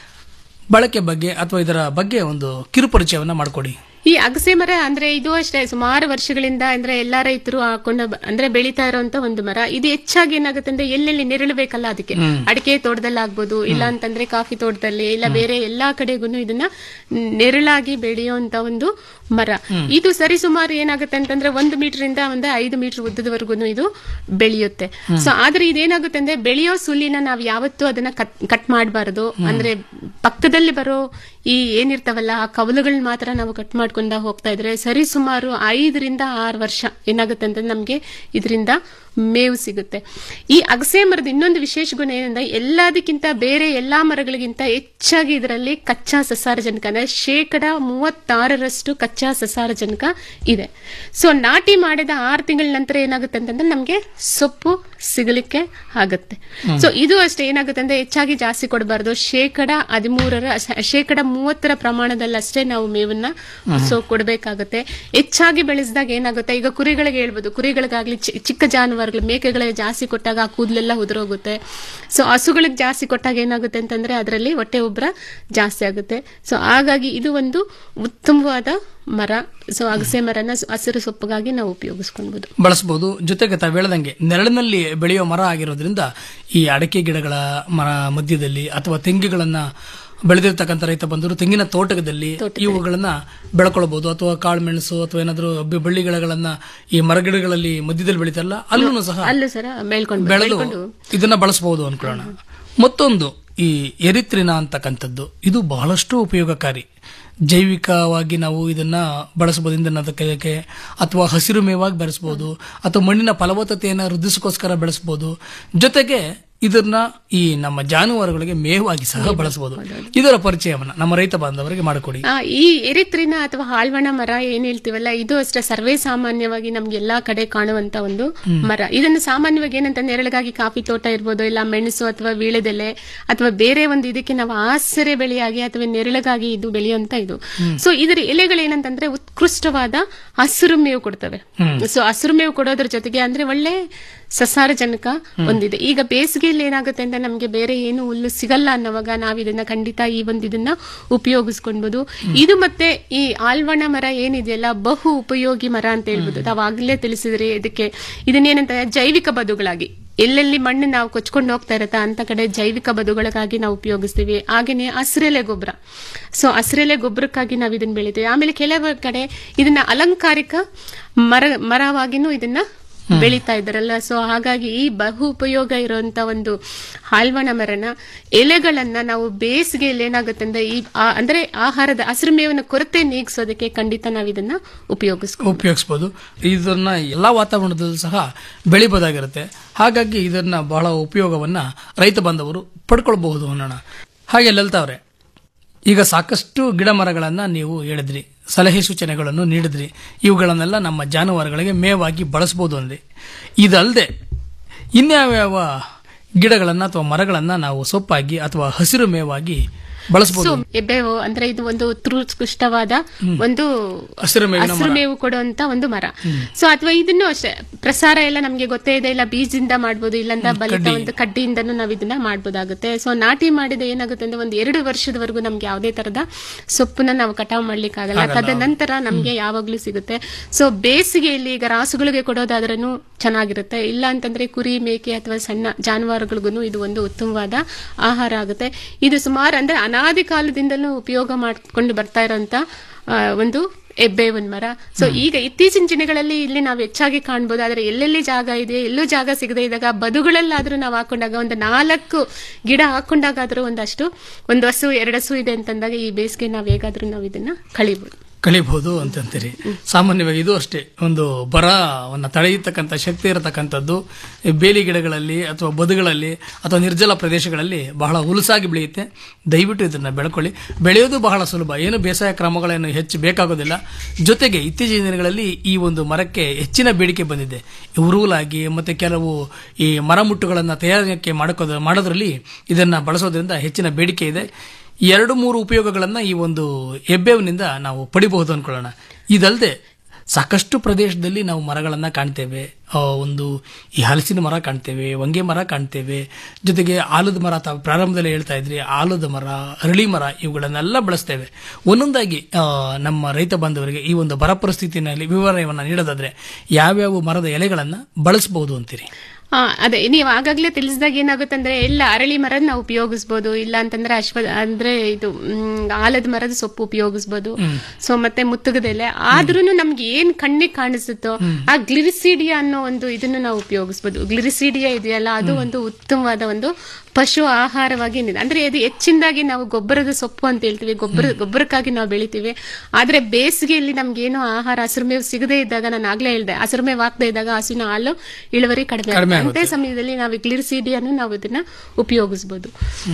ಬಳಕೆ ಬಗ್ಗೆ ಅಥವಾ ಇದರ ಬಗ್ಗೆ ಒಂದು ಕಿರುಪರಿಚಯವನ್ನ ಮಾಡಿಕೊಡಿ ಈ ಅಗಸೆ ಮರ ಅಂದ್ರೆ ಇದು ಅಷ್ಟೇ ಸುಮಾರು ವರ್ಷಗಳಿಂದ ಅಂದ್ರೆ ಎಲ್ಲಾ ರೈತರು ಹಾಕೊಂಡ ಬ- ಅಂದ್ರೆ ಬೆಳೀತಾ ಇರುವಂತ ಒಂದು ಮರ ಇದು ಹೆಚ್ಚಾಗಿ ಏನಾಗುತ್ತೆ ಅಂದ್ರೆ ಎಲ್ಲೆಲ್ಲಿ ನೆರಳು ಬೇಕಲ್ಲ ಅದಕ್ಕೆ ಹ್ಮ್. ಅಡಿಕೆ ತೋಟದಲ್ಲಿ ಆಗ್ಬೋದು ಇಲ್ಲ ಅಂತಂದ್ರೆ ಕಾಫಿ ತೋಟದಲ್ಲಿ ಇಲ್ಲ ಬೇರೆ ಎಲ್ಲಾ ಕಡೆಗೂ ಇದನ್ನ ನೆರಳಾಗಿ ಬೆಳೆಯುವಂತ ಒಂದು ಮರ ಹ್ಮ್. ಇದು ಸರಿಸುಮಾರು ಏನಾಗುತ್ತೆ ಅಂತಂದ್ರೆ ಒಂದು ಮೀಟರ್ ಇಂದ ಒಂದು ಐದು ಮೀಟರ್ ಉದ್ದದವರೆಗೂ ಇದು ಬೆಳೆಯುತ್ತೆ ಹ್ಮ್. ಸೊ ಆದ್ರೆ ಇದೇನಾಗುತ್ತೆ ಅಂದ್ರೆ ಬೆಳೆಯೋ ಸುಲಿನ ನಾವು ಯಾವತ್ತೂ ಅದನ್ನ ಕಟ್ ಕಟ್ ಮಾಡಬಾರದು ಅಂದ್ರೆ ಪಕ್ಕದಲ್ಲಿ ಬರೋ ಈ ಏನಿರ್ತಾವಲ್ಲ ಆ ಕವಲುಗಳನ್ನ ಮಾತ್ರ ನಾವು ಕಟ್ ಮಾಡ್ಕೊಂಡ ಹೋಗ್ತಾ ಇದ್ರೆ ಸರಿ ಸುಮಾರು ಐದರಿಂದ ಆರು ವರ್ಷ ಏನಾಗುತ್ತೆ ಅಂತಂದ್ರೆ ನಮ್ಗೆ ಇದರಿಂದ ಮೇವು ಸಿಗುತ್ತೆ ಈ ಅಗಸೆ ಮರದ ಇನ್ನೊಂದು ವಿಶೇಷ ಗುಣ ಏನಂದ್ರೆ ಎಲ್ಲದಕ್ಕಿಂತ ಬೇರೆ ಎಲ್ಲಾ ಮರಗಳಿಗಿಂತ ಹೆಚ್ಚಾಗಿ ಇದರಲ್ಲಿ ಕಚ್ಚಾ ಸಸಾರಜನಕ ಅಂದ್ರೆ ಶೇಕಡ ಮೂವತ್ತಾರರಷ್ಟು ಕಚ್ಚಾ ಸಸಾರಜನಕ ಇದೆ ಸೊ ನಾಟಿ ಮಾಡಿದ ಆರು ತಿಂಗಳ ನಂತರ ಏನಾಗುತ್ತೆ ಅಂತಂದ್ರೆ ನಮ್ಗೆ ಸೊಪ್ಪು ಸಿಗಲಿಕ್ಕೆ ಆಗುತ್ತೆ ಹ್ಮ್. ಸೊ ಇದು ಅಷ್ಟೇ ಏನಾಗುತ್ತೆ ಅಂದ್ರೆ ಹೆಚ್ಚಾಗಿ ಜಾಸ್ತಿ ಕೊಡಬಾರ್ದು ಶೇಕಡ ಹದಿಮೂರರ ಶೇಕಡ ಮೂವತ್ತರ ಪ್ರಮಾಣದಲ್ಲಿ ಅಷ್ಟೇ ನಾವು ಮೇವನ್ನ ಹ್ಮ್. ಸೊ ಕೊಡಬೇಕಾಗುತ್ತೆ ಹೆಚ್ಚಾಗಿ ಬೆಳೆಸಿದಾಗ ಏನಾಗುತ್ತೆ ಈಗ ಕುರಿಗಳಿಗೆ ಹೇಳ್ಬೋದು ಕುರಿಗಳಿಗಾಗ್ಲಿ ಚಿ- ಚಿಕ್ಕ ಜಾನುವಾರುಗಳು ಮೇಕೆಗಳಿಗೆ ಜಾಸ್ತಿ ಕೊಟ್ಟಾಗ ಆ ಕೂದಲೆಲ್ಲ ಉದುರೋಗುತ್ತೆ ಸೊ ಹಸುಗಳಿಗೆ ಜಾಸ್ತಿ ಕೊಟ್ಟಾಗ ಏನಾಗುತ್ತೆ ಅಂತಂದ್ರೆ ಅದರಲ್ಲಿ ಹೊಟ್ಟೆ ಉಬ್ಬರ ಜಾಸ್ತಿ ಆಗುತ್ತೆ ಸೊ ಹಾಗಾಗಿ ಇದು ಒಂದು ಉತ್ತಮವಾದ ಮರ ಸೊ ಅಗಸೆ ಮರನ ಸ- ಹಸಿರು ಸೊಪ್ಪುಗಾಗಿ ನಾವು ಉಪಯೋಗಿಸ್ಕೊಳ್ಬಹುದು ಬಳಸಬಹುದು ಜೊತೆಗೆ ತಾವು ಹೇಳ್ದಂಗೆ ನೆರಳಿನಲ್ಲಿ ಬೆಳೆಯೋ ಮರ ಆಗಿರೋದ್ರಿಂದ ಈ ಅಡಕೆ ಗಿಡಗಳ ಮರ ಮಧ್ಯದಲ್ಲಿ ಅಥವಾ ತೆಂಗುಗಳನ್ನ ಬೆಳೆದಿರ್ತಕ್ಕಂಥ ರೈತ ಬಂದರು ತೆಂಗಿನ ತೋಟದಲ್ಲಿ ಇವುಗಳನ್ನ ಬೆಳ್ಕೊಳ್ಬಹುದು ಅಥವಾ ಕಾಳು ಮೆಣಸು ಅಥವಾ ಏನಾದರೂ ಬಳ್ಳಿ ಗಿಡಗಳನ್ನ ಈ ಮರಗಿಡಗಳಲ್ಲಿ ಮಧ್ಯದಲ್ಲಿ ಬೆಳಿತಾರಲ್ಲ ಅಲ್ಲೂ ಸಹ ಅಲ್ಲೂ ಸರ ಬೆಳ್ಕೊಂಡು ಬೆಳೆದು ಬೆಳ್ಕೊಂಡು ಇದನ್ನ ಬಳಸಬಹುದು ಅನ್ಕೊಳ್ಳೋಣ ಮತ್ತೊಂದು ಈ ಎರಿತ್ರಿನ ಅಂತಕ್ಕಂಥದ್ದು ಇದು ಬಹಳಷ್ಟು ಉಪಯೋಗಕಾರಿ ಜೈವಿಕವಾಗಿ ನಾವು ಇದನ್ನ ಬಳಸಬಹುದು ಇಂಧನದಕ್ಕೆ ಅಥವಾ ಹಸಿರು ಮೇವಾಗಿ ಬೆಳೆಸಬಹುದು ಅಥವಾ ಮಣ್ಣಿನ ಫಲವತ್ತತೆಯನ್ನು ವೃದ್ಧಿಸೋಕ್ಕೋಸ್ಕರ ಬೆಳೆಸಬಹುದು ಜೊತೆಗೆ ಇದನ್ನ ಈ ನಮ್ಮ ಜಾನುವಾರುಗಳಿಗೆ ಮೇವಾಗಿ ಸಹ ಬಳಸಬಹುದು ಇದರ ಪರಿಚಯವನ್ನ ನಮ್ಮ ರೈತ ಬಾಂಧವರಿಗೆ ಮಾಡಿಕೊಡಿ ಆ, ಈ ಎರಿತ್ರಿನ ಅಥವಾ ಹಾಳ್ವಣ ಮರ ಏನ್ ಹೇಳ್ತೀವಲ್ಲ ಇದು ಅಷ್ಟೇ ಸರ್ವೇ ಸಾಮಾನ್ಯವಾಗಿ ನಮ್ಗೆ ಎಲ್ಲಾ ಕಡೆ ಕಾಣುವಂತ ಒಂದು ಹ್ಮ್. ಮರ ಇದನ್ನು ಸಾಮಾನ್ಯವಾಗಿ ಏನಂತ ನೆರಳಿಗಾಗಿ ಕಾಫಿ ತೋಟ ಇರ್ಬೋದು ಇಲ್ಲ ಮೆಣಸು ಅಥವಾ ವೀಳೆದೆಲೆ ಅಥವಾ ಬೇರೆ ಒಂದು ಇದಕ್ಕೆ ನಾವು ಆಸರೆ ಬೆಳೆಯಾಗಿ ಅಥವಾ ನೆರಳಿಗಾಗಿ ಇದು ಬೆಳೆಯುವಂತ ಇದು ಹ್ಮ್. ಸೊ ಇದರ ಎಲೆಗಳೇನಂತಂದ್ರೆ ಉತ್ಕೃಷ್ಟವಾದ ಹಸಿರು ಮೇವು ಕೊಡ್ತವೆ ಹ್ಮ್. ಸೊ ಹಸಿರು ಮೇವು ಕೊಡೋದ್ರ ಜೊತೆಗೆ ಅಂದ್ರೆ ಒಳ್ಳೆ ಸಸಾರಜನಕ ಹ್ಮ್. ಒಂದಿದೆ ಈಗ ಬೇಸಿಗೆಯಲ್ಲಿ ಏನಾಗುತ್ತೆ ಅಂತ ನಮ್ಗೆ ಬೇರೆ ಏನು ಹುಲ್ಲು ಸಿಗಲ್ಲ ಅನ್ನೋವಾಗ ನಾವ್ ಇದನ್ನ ಖಂಡಿತ ಈ ಒಂದು ಇದನ್ನ ಉಪಯೋಗಿಸ್ಕೊಳ್ಬಹುದು ಇದು ಮತ್ತೆ ಈ ಆಲ್ವಣ ಮರ ಏನಿದೆಯಲ್ಲ ಬಹು ಉಪಯೋಗಿ ಮರ ಅಂತ ಹೇಳ್ಬೋದು ತಾವ್ ಆಗ್ಲೇ ತಿಳಿಸಿದ್ರಿ ಇದಕ್ಕೆ ಇದನ್ನೇನಂತ ಜೈವಿಕ ಬದುಗಳಾಗಿ ಎಲ್ಲೆಲ್ಲಿ ಮಣ್ಣು ನಾವು ಕೊಚ್ಕೊಂಡು ಹೋಗ್ತಾ ಇರತ್ತ ಅಂತ ಕಡೆ ಜೈವಿಕ ಬದುಗಳಿಗಾಗಿ ನಾವು ಉಪಯೋಗಿಸ್ತೀವಿ ಹಾಗೇನೆ ಹಸಿರೆಲೆ ಗೊಬ್ಬರ ಸೊ ಹಸಿರೆಲೆ ಗೊಬ್ಬರಕ್ಕಾಗಿ ನಾವು ಇದನ್ನ ಬೆಳಿತೀವಿ ಆಮೇಲೆ ಕೆಲವು ಕಡೆ ಇದನ್ನ ಅಲಂಕಾರಿಕ ಮರ ಮರವಾಗಿನೂ ಇದನ್ನ ಬೆಳೀತಾ ಇದ್ದಾರಲ್ಲ ಸೊ ಹಾಗಾಗಿ ಈ ಬಹು ಉಪಯೋಗ ಇರುವಂತ ಒಂದು ಹಾಲ್ವಣ ಮರನ ಎಲೆಗಳನ್ನ ನಾವು ಬೇಸಿಗೆಯಲ್ಲಿ ಏನಾಗುತ್ತೆ ಅಂದ್ರೆ ಈ ಆ- ಅಂದ್ರೆ ಆಹಾರದ ಹಸಿರು ಮೇವಿನ ಕೊರತೆ ನೀಗಿಸೋದಕ್ಕೆ ಖಂಡಿತ ನಾವು ಇದನ್ನ ಉಪಯೋಗಿಸ್ಕೊ ಉಪಯೋಗಿಸಬಹುದು ಇದನ್ನ ಎಲ್ಲಾ ವಾತಾವರಣದಲ್ಲೂ ಸಹ ಬೆಳಿಬೋದಾಗಿರುತ್ತೆ ಹಾಗಾಗಿ ಇದನ್ನ ಬಹಳ ಉಪಯೋಗವನ್ನ ರೈತ ಬಾಂಧವರು ಪಡ್ಕೊಳ್ಬಹುದು ಅನ್ನೋಣ ಹಾಗೆ ಲಲಿತಾ ಅವರೇ ಈಗ ಸಾಕಷ್ಟು ಗಿಡ ಮರಗಳನ್ನ ನೀವು ಹೇಳಿದ್ರಿ ಸಲಹೆ ಸೂಚನೆಗಳನ್ನು ನೀಡಿದ್ರಿ ಇವುಗಳನ್ನೆಲ್ಲ ನಮ್ಮ ಜಾನುವಾರುಗಳಿಗೆ ಮೇವಾಗಿ ಬಳಸಬಹುದು ಅಂದ್ರಿ ಇದಲ್ಲದೆ ಇನ್ಯಾವ್ಯಾವ ಗಿಡಗಳನ್ನ ಅಥವಾ ಮರಗಳನ್ನ ನಾವು ಸೊಪ್ಪಾಗಿ ಅಥವಾ ಹಸಿರು ಮೇವಾಗಿ ಬಳಸಬಹುದು ಸೊ ಎಬ್ಬೇವು ಅಂದ್ರೆ ಇದು ಒಂದು ಉತ್ಕೃಷ್ಟವಾದ ಹ್ಮ್. ಒಂದು ಹಸಿರು ಮೇವಿನ ಹಸಿರು ಮರ. ಮೇವು ಕೊಡುವಂತ ಒಂದು ಮರ ಹ್ಮ್. ಸೊ ಅಥವಾ ಇದನ್ನು ಅಷ್ಟೇ ಪ್ರಸಾರ ಎಲ್ಲ ನಮ್ಗೆ ಗೊತ್ತೇ ಇದೆ ಇಲ್ಲ ಬೀಜದಿಂದ ಮಾಡ್ಬೋದು ಇಲ್ಲಂದ ಬಲಿತ ಕಡ್ಡಿ. ಒಂದು ಕಡ್ಡಿಯಿಂದನೂ ನಾವು ಇದನ್ನ ಮಾಡ್ಬೋದಾಗುತ್ತೆ ಸೊ ನಾಟಿ ಮಾಡಿದ ಏನಾಗುತ್ತೆ ಅಂದ್ರೆ ಒಂದು ಎರಡು ವರ್ಷದವರೆಗೂ ನಮ್ಗೆ ಯಾವುದೇ ತರದ ಸೊಪ್ಪನ್ನ ನಾವು ಕಟಾವ್ ಮಾಡ್ಲಿಕ್ಕೆ ಆಗಲ್ಲ ಆಗಲ್ಲ. ತದನಂತರ ನಮ್ಗೆ ಯಾವಾಗ್ಲೂ ಸಿಗುತ್ತೆ ಸೊ ಬೇಸಿಗೆಯಲ್ಲಿ ಈಗ ರಾಸುಗಳಿಗೆ ಕೊಡೋದಾದ್ರೂ ಚೆನ್ನಾಗಿರುತ್ತೆ ಇಲ್ಲ ಅಂತಂದ್ರೆ ಕುರಿ ಮೇಕೆ ಅಥವಾ ಸಣ್ಣ ಜಾನುವಾರುಗಳಿಗೂ ಇದು ಒಂದು ಉತ್ತಮವಾದ ಆಹಾರ ಆಗುತ್ತೆ ಇದು ಸುಮಾರು ಅಂದ್ರೆ ಅನಾದಿ ಕಾಲದಿಂದಲೂ ಉಪಯೋಗ ಮಾಡ್ಕೊಂಡು ಬರ್ತಾ ಇರೋಂತ ಆ, ಒಂದು ಎಬ್ಬೇವಿನ ಮರ ಸೊ ಈಗ ಇತ್ತೀಚಿನ ದಿನಗಳಲ್ಲಿ ಇಲ್ಲಿ ನಾವು ಹೆಚ್ಚಾಗಿ ಕಾಣ್ಬೋದು ಆದ್ರೆ ಎಲ್ಲೆಲ್ಲಿ ಜಾಗ ಇದೆ ಎಲ್ಲೂ ಜಾಗ ಸಿಗದೆ ಇದ್ದಾಗ ಬದುಗಳಲ್ಲಾದ್ರೂ ನಾವು ಹಾಕೊಂಡಾಗ ಒಂದು ನಾಲ್ಕು ಗಿಡ ಹಾಕೊಂಡಾಗಾದ್ರೂ ಒಂದಷ್ಟು ಒಂದು ಹಸು ಎರಡು ಹಸು ಇದೆ ಅಂತಂದಾಗ ಈ ಬೇಸಿಗೆ ನಾವ್ ಹೇಗಾದ್ರೂ ನಾವು ಇದನ್ನ ಕಳಿಬಹುದು ಕಳಿಬಹುದು ಅಂತಂತೀರಿ ಸಾಮಾನ್ಯವಾಗಿ ಇದು ಅಷ್ಟೇ ಒಂದು ಬರವನ್ನು ತಡೆಯತಕ್ಕಂಥ ಶಕ್ತಿ ಇರತಕ್ಕಂಥದ್ದು ಈ ಬೇಲಿ ಗಿಡಗಳಲ್ಲಿ ಅಥವಾ ಬದುಗಳಲ್ಲಿ ಅಥವಾ ನಿರ್ಜಲ ಪ್ರದೇಶಗಳಲ್ಲಿ ಬಹಳ ಹುಲಸಾಗಿ ಬೆಳೆಯುತ್ತೆ ದಯವಿಟ್ಟು ಇದನ್ನು ಬೆಳ್ಕೊಳ್ಳಿ ಬೆಳೆಯೋದು ಬಹಳ ಸುಲಭ ಏನು ಬೇಸಾಯ ಕ್ರಮಗಳೇನು ಹೆಚ್ಚು ಬೇಕಾಗೋದಿಲ್ಲ ಜೊತೆಗೆ ಇತ್ತೀಚಿನ ದಿನಗಳಲ್ಲಿ ಈ ಒಂದು ಮರಕ್ಕೆ ಹೆಚ್ಚಿನ ಬೇಡಿಕೆ ಬಂದಿದೆ ಉರುಲಾಗಿ ಮತ್ತೆ ಕೆಲವು ಈ ಮರಮುಟ್ಟುಗಳನ್ನು ತಯಾರಿಕೆ ಮಾಡ್ಕೋದು ಮಾಡೋದ್ರಲ್ಲಿ ಇದನ್ನು ಬಳಸೋದ್ರಿಂದ ಹೆಚ್ಚಿನ ಬೇಡಿಕೆ ಇದೆ ಎರಡು ಮೂರು ಉಪಯೋಗಗಳನ್ನ ಈ ಒಂದು ಹೆಬ್ಬೇವಿನಿಂದ ನಾವು ಪಡಿಬಹುದು ಅನ್ಕೊಳ್ಳೋಣ ಇದಲ್ಲದೆ ಸಾಕಷ್ಟು ಪ್ರದೇಶದಲ್ಲಿ ನಾವು ಮರಗಳನ್ನ ಕಾಣ್ತೇವೆ ಆ, ಒಂದು ಈ ಹಲಸಿನ ಮರ ಕಾಣ್ತೇವೆ ಹೊಂಗೆ ಮರ ಕಾಣ್ತೇವೆ ಜೊತೆಗೆ ಆಲದ ಮರ ತಾವು ಪ್ರಾರಂಭದಲ್ಲಿ ಹೇಳ್ತಾ ಇದ್ರಿ ಆಲದ ಮರ ಅರಳಿ ಮರ ಇವುಗಳನ್ನೆಲ್ಲ ಬಳಸ್ತೇವೆ ಒಂದೊಂದಾಗಿ ಆ, ನಮ್ಮ ರೈತ ಬಾಂಧವರಿಗೆ ಈ ಒಂದು ಬರ ಪರಿಸ್ಥಿತಿನಲ್ಲಿ ವಿವರಣೆಯನ್ನ ನೀಡೋದಾದ್ರೆ ಯಾವ್ಯಾವ ಮರದ ಎಲೆಗಳನ್ನ ಬಳಸಬಹುದು ಅಂತೀರಿ ಆ, ಅದೇ ನೀವು ಆಗಾಗ್ಲೇ ತಿಳಿಸಿದಾಗ ಏನಾಗುತ್ತೆ ಅಂದ್ರೆ ಎಲ್ಲ ಅರಳಿ ಮರದ ನಾವು ಉಪಯೋಗಿಸ್ಬೋದು ಇಲ್ಲ ಅಂತಂದ್ರೆ ಅಶ್ವ ಅಂದ್ರೆ ಇದು ಮ್, ಆಲದ ಮರದ ಸೊಪ್ಪು ಉಪಯೋಗಿಸ್ಬೋದು ಹ್ಮ್. ಸೊ ಮತ್ತೆ ಮುತ್ತುಗದೆಲೆ ಆದ್ರೂ ನಮ್ಗೆ ಏನ್ ಕಣ್ಣಿಗೆ ಕಾಣಿಸುತ್ತೋ ಆ ಗ್ಲಿರಿಸಿಡಿಯಾ ಅನ್ನೋ ಒಂದು ಇದನ್ನು ನಾವು ಉಪಯೋಗಿಸ್ಬೋದು ಗ್ಲಿರಿಸಿಡಿಯಾ ಇದೆಯಲ್ಲ ಅದು ಒಂದು ಉತ್ತಮವಾದ ಒಂದು ಪಶು ಆಹಾರವಾಗಿ ನಿಂತಿದೆ. ಅಂದ್ರೆ ಇದು ಹೆಚ್ಚಿನದಾಗಿ ನಾವು ಗೊಬ್ಬರದ ಸೊಪ್ಪು ಅಂತ ಹೇಳ್ತೀವಿ ಗೊಬ್ಬರ ಗೊಬ್ಬರಕ್ಕಾಗಿ ನಾವು ಬೆಳಿತೀವಿ ಆದ್ರೆ ಬೇಸಿಗೆಯಲ್ಲಿ ನಮ್ಗೇನು ಆಹಾರ ಹಸಿರು ಮೇವು ಸಿಗದೇ ಇದ್ದಾಗ ನಾನು ಆಗ್ಲೇ ಹೇಳ್ದೆ ಹಸಿರು ಮೇವು ಹಾಕದೇ ಇದ್ದಾಗ ಹಸುವಿನ ಹಾಲು ಇಳುವರಿ ಕಡಿಮೆ ಕಡಿಮೆ ಆಗುತ್ತೆ. ಆಗುತ್ತೆ. ಅಂತೆ ಸಮಯದಲ್ಲಿ ನಾವು ಗ್ಲಿರಿಸಿಡಿಯನ್ನು ನಾವು ಇದನ್ನ ಉಪಯೋಗಿಸಬಹುದು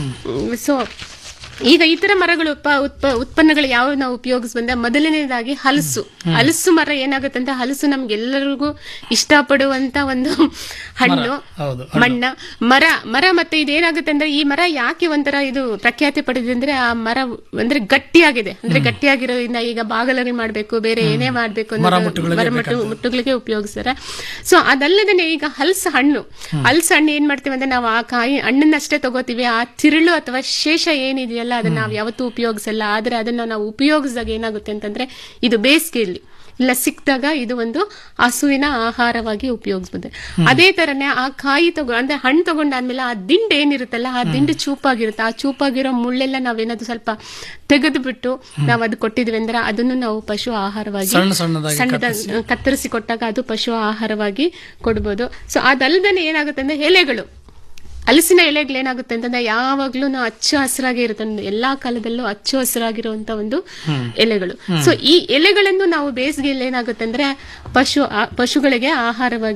ಸೊ ಈಗ ಇತರ ಮರಗಳು ಉಪ ಉತ್ಪ- ಉತ್ಪನ್ನಗಳು ಯಾವ ನಾವು ಉಪಯೋಗಿಸ್ಬಂದ್ರೆ ಮೊದಲನೇದಾಗಿ ಹಲಸು ಹಲಸು ಮರ ಏನಾಗುತ್ತೆ ಅಂತ ಹಲಸು ನಮ್ಗೆಲ್ಲರಿಗೂ ಇಷ್ಟಪಡುವಂತ ಒಂದು ಹಣ್ಣು ಹೌದು ಮಣ್ಣ ಮರ ಮರ ಮತ್ತೆ ಇದೇನಾಗುತ್ತೆ ಅಂದ್ರೆ ಈ ಮರ ಯಾಕೆ ಒಂಥರ ಇದು ಪ್ರಖ್ಯಾತಿ ಪಡೆದಿದೆ ಅಂದ್ರೆ ಆ ಮರ ಅಂದ್ರೆ ಗಟ್ಟಿಯಾಗಿದೆ ಅಂದ್ರೆ ಗಟ್ಟಿಯಾಗಿರೋದ್ರಿಂದ ಈಗ ಬಾಗಲರಿ ಮಾಡ್ಬೇಕು ಬೇರೆ ಏನೇ ಮಾಡ್ಬೇಕು ಅಂದ್ರೆ ಮರಮುಟ್ಟುಗಳಿಗೆ ಮರಮುಟ್ಟು ಬೇಕಾಗ್ತದೆ. ಮುಟ್ಟುಗಳಿಗೆ ಉಪಯೋಗಿಸ್ತಾರೆ ಸೊ ಅದಲ್ಲದೆ ಈಗ ಹಲಸ ಹಣ್ಣು ಹಲಸ ಹಣ್ಣು ಏನ್ ಮಾಡ್ತೀವಿ ಅಂದ್ರೆ ನಾವು ಆ ಕಾಯಿ ಹಣ್ಣನ್ನಷ್ಟೇ ತಗೋತೀವಿ ಆ ತಿರುಳು ಅಥವಾ ಶೇಷ ಏನಿದೆಯಲ್ಲ ಅದನ್ನ ನಾವು ಯಾವತ್ತೂ ಉಪಯೋಗಿಸಲ್ಲ ಆದ್ರೆ ಅದನ್ನ ನಾವು ಉಪಯೋಗಿಸಿದಾಗ ಏನಾಗುತ್ತೆ ಅಂತಂದ್ರೆ ಇದು ಬೇಸಿಗೆಯಲ್ಲಿ ಇಲ್ಲ ಸಿಕ್ಕಿದಾಗ ಇದು ಒಂದು ಹಸುವಿನ ಆಹಾರವಾಗಿ ಉಪಯೋಗಿಸ್ಬೋದು ಅದೇ ತರನೇ ಆ ಕಾಯಿ ತಗೋ ಅಂದ್ರೆ ಹಣ್ಣು ತಗೊಂಡಾದ್ಮೇಲೆ ಆ ದಿಂಡು ಏನಿರುತ್ತಲ್ಲ ಆ ದಿಂಡು ಚೂಪಾಗಿರುತ್ತೆ ಆ ಚೂಪಾಗಿರೋ ಮುಳ್ಳೆಲ್ಲ ನಾವೇನಾದ್ರು ಸ್ವಲ್ಪ ತೆಗೆದು ಬಿಟ್ಟು ನಾವು ಅದು ಕೊಟ್ಟಿದ್ವಿ ಅಂದ್ರೆ ಅದನ್ನು ನಾವು ಪಶು ಆಹಾರವಾಗಿ ಸಣ್ಣ ಸಣ್ಣದಾಗಿ ಸಣ್ಣದಾಗಿ ಕತ್ತರಿಸಿ ಕೊಟ್ಟಾಗ ಅದು ಪಶು ಆಹಾರವಾಗಿ ಕೊಡ್ಬೋದು ಸೊ ಅದಲ್ಲದೆ ಏನಾಗುತ್ತೆ ಅಂದ್ರೆ ಎಲೆಗಳು ಹಲಸಿನ ಎಲೆಗಳು ಏನಾಗುತ್ತೆ ಅಂತಂದ್ರೆ ಯಾವಾಗ್ಲೂ ಹಚ್ಚ ಹಸಿರಾಗಿ ಇರುತ್ತೆ ಅಂದ್ರೆ ಎಲ್ಲಾ ಕಾಲದಲ್ಲೂ ಹಚ್ಚ ಹಸಿರಾಗಿರುವಂತ ಒಂದು ಹ್ಮ್. ಎಲೆಗಳು ಹ್ಮ್. ಸೊ ಈ ಎಲೆಗಳನ್ನು ನಾವು ಬೇಸಿಗೆಯಲ್ಲಿ ಏನಾಗುತ್ತೆ ಅಂದ್ರೆ ಪಶು ಆ- ಪಶುಗಳಿಗೆ ಆಹಾರವಾಗಿ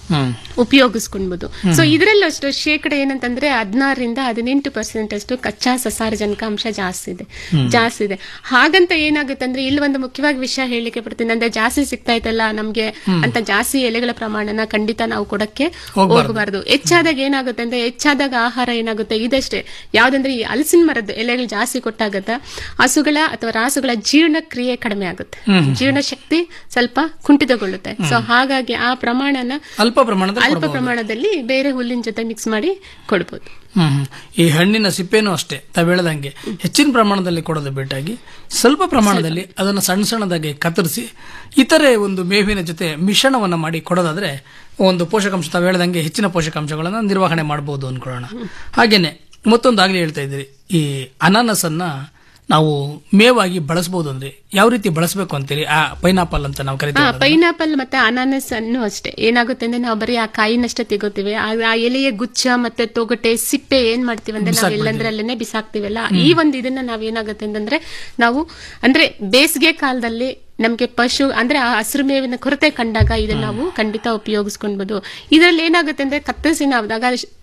ಹ್ಮ್ ಉಪಯೋಗಿಸ್ಕೊಳ್ಬಹುದು ಹ್ಮ್. ಸೊ ಇದರಲ್ಲೂ ಅಷ್ಟು ಶೇಕಡ ಏನಂತಂದ್ರೆ ಹದಿನಾರರಿಂದ ಹದಿನೆಂಟು ಪರ್ಸೆಂಟ್ ಅಷ್ಟು ಕಚ್ಚಾ ಸಸಾರಜನಕ ಅಂಶ ಜಾಸ್ತಿ ಇದೆ ಹ್ಮ್. ಜಾಸ್ತಿ ಇದೆ ಹಾಗಂತ ಏನಾಗುತ್ತೆ ಅಂದ್ರೆ ಇಲ್ಲಿ ಒಂದು ಮುಖ್ಯವಾಗಿ ವಿಷಯ ಹೇಳಿಕೆ ಪಡ್ತೀನಿ ಅಂದ್ರೆ ಜಾಸ್ತಿ ಸಿಗ್ತಾ ಇತ್ತಲ್ಲ ನಮ್ಗೆ ಹ್ಮ್. ಅಂತ ಜಾಸ್ತಿ ಎಲೆಗಳ ಪ್ರಮಾಣನ ಖಂಡಿತ ನಾವು ಕೊಡಕ್ಕೆ ಹೋಗ್ಬಾರ್ದು. ಹೋಗಬಾರ್ದು ಹೆಚ್ಚಾದಾಗ ಏನಾಗುತ್ತೆ ಅಂದ್ರೆ ಹೆಚ್ಚಾದಾಗ ಆಹಾರ ಏನಾಗುತ್ತೆ ಇದಷ್ಟೇ ಯಾವ್ದಂದ್ರೆ ಈ ಹಲಸಿನ ಮರದ ಎಲೆಗಳು ಜಾಸ್ತಿ ಕೊಟ್ಟಾಗತ್ತ ಹಸುಗಳ ಅಥವಾ ರಾಸುಗಳ ಜೀರ್ಣಕ್ರಿಯೆ ಕಡಿಮೆ ಆಗುತ್ತೆ ಹ್ಮ್. ಜೀರ್ಣ ಶಕ್ತಿ ಸ್ವಲ್ಪ ಕುಂಠಿತಗೊಳ್ಳುತ್ತೆ ಸೊ ಹ್ಮ್. ಹಾಗಾಗಿ ಆ ಪ್ರಮಾಣನ ಅಲ್ಪ ಪ್ರಮಾಣದಲ್ಲಿ ಅಲ್ಪ ಕೊಡ್ಬೋದು. ಪ್ರಮಾಣದಲ್ಲಿ ಬೇರೆ ಹುಲ್ಲಿನ ಜೊತೆ ಮಿಕ್ಸ್ ಮಾಡಿ ಕೊಡ್ಬೋದು ಹ್ಮ್ ಹ್ಮ್. ಈ ಹಣ್ಣಿನ ಸಿಪ್ಪೆನೂ ಅಷ್ಟೇ ತಾವು ಹೇಳ್ದಂಗೆ ಹೆಚ್ಚಿನ ಪ್ರಮಾಣದಲ್ಲಿ ಕೊಡೋದು ಬಿಟ್ಟಾಗಿ ಸ್ವಲ್ಪ ಪ್ರಮಾಣದಲ್ಲಿ ಅದನ್ನು ಸಣ್ಣ ಸಣ್ಣದಾಗಿ ಕತ್ತರಿಸಿ ಇತರೆ ಒಂದು ಮೇವಿನ ಜೊತೆ ಮಿಶ್ರಣವನ್ನ ಮಾಡಿ ಕೊಡೋದಾದ್ರೆ ಒಂದು ಪೋಷಕಾಂಶ ತಾವು ಹೇಳ್ದಂಗೆ ಹೆಚ್ಚಿನ ಪೋಷಕಾಂಶಗಳನ್ನು ನಿರ್ವಹಣೆ ಮಾಡಬಹುದು ಅನ್ಕೊಳ್ಳೋಣ ಹಾಗೇನೆ ಮತ್ತೊಂದು ಆಗ್ಲೇ ಹೇಳ್ತಾ ಇದ್ರಿ ಈ ಅನಾನಸ್ ಅನ್ನ ನಾವು ಮೇವಾಗಿ ಬಳಸಬಹುದು ಅಂದ್ರೆ ಯಾವ ರೀತಿ ಬಳಸಬೇಕು ಅಂತೀರಿ ಆ ಪೈನಾಪಲ್ ಅಂತ ನಾವು ಹಾ ಕರಿತೀವಿ ಪೈನಾಪಲ್ ಮತ್ತೆ ಅನಾನಸ್ ಅನ್ನು ಅಷ್ಟೇ ಏನಾಗುತ್ತೆ ಅಂದ್ರೆ ನಾವು ಬರೀ ಆ ಕಾಯಿನಷ್ಟೇ ತೆಗೋತೀವಿ ಆ ಆ ಎಲೆಯ ಗುಚ್ಛ ಮತ್ತೆ ತೊಗಟೆ ಸಿಪ್ಪೆ ಏನ್ ಮಾಡ್ತೀವಿ ಅಂದ್ರೆ ನಾವು ಬಿಸಾಕ್ಬಿಡ್ತೀವಿ. ಎಲ್ಲಂದ್ರೆ ಅಲ್ಲೇನೆ ಬಿಸಾಕ್ತಿವಲ್ಲ ಹ್ಮ್. ಈ ಒಂದು ಇದನ್ನ ನಾವ್ ಏನಾಗುತ್ತೆ ಅಂತಂದ್ರೆ ನಾವು ಅಂದ್ರೆ ಬೇಸಿಗೆ ಕಾಲದಲ್ಲಿ ನಮ್ಗೆ ಪಶು ಅಂದ್ರೆ ಆ ಹಸಿರು ಮೇವಿನ ಕೊರತೆ ಕಂಡಾಗ ಇದನ್ನ ನಾವು ಖಂಡಿತ ಉಪಯೋಗಿಸ್ಕೊಳ್ಬಹುದು ಇದರಲ್ಲಿ ಏನಾಗುತ್ತೆ ಅಂದ್ರೆ ಕತ್ತರಿಸಿ ನಾವಾದಾಗ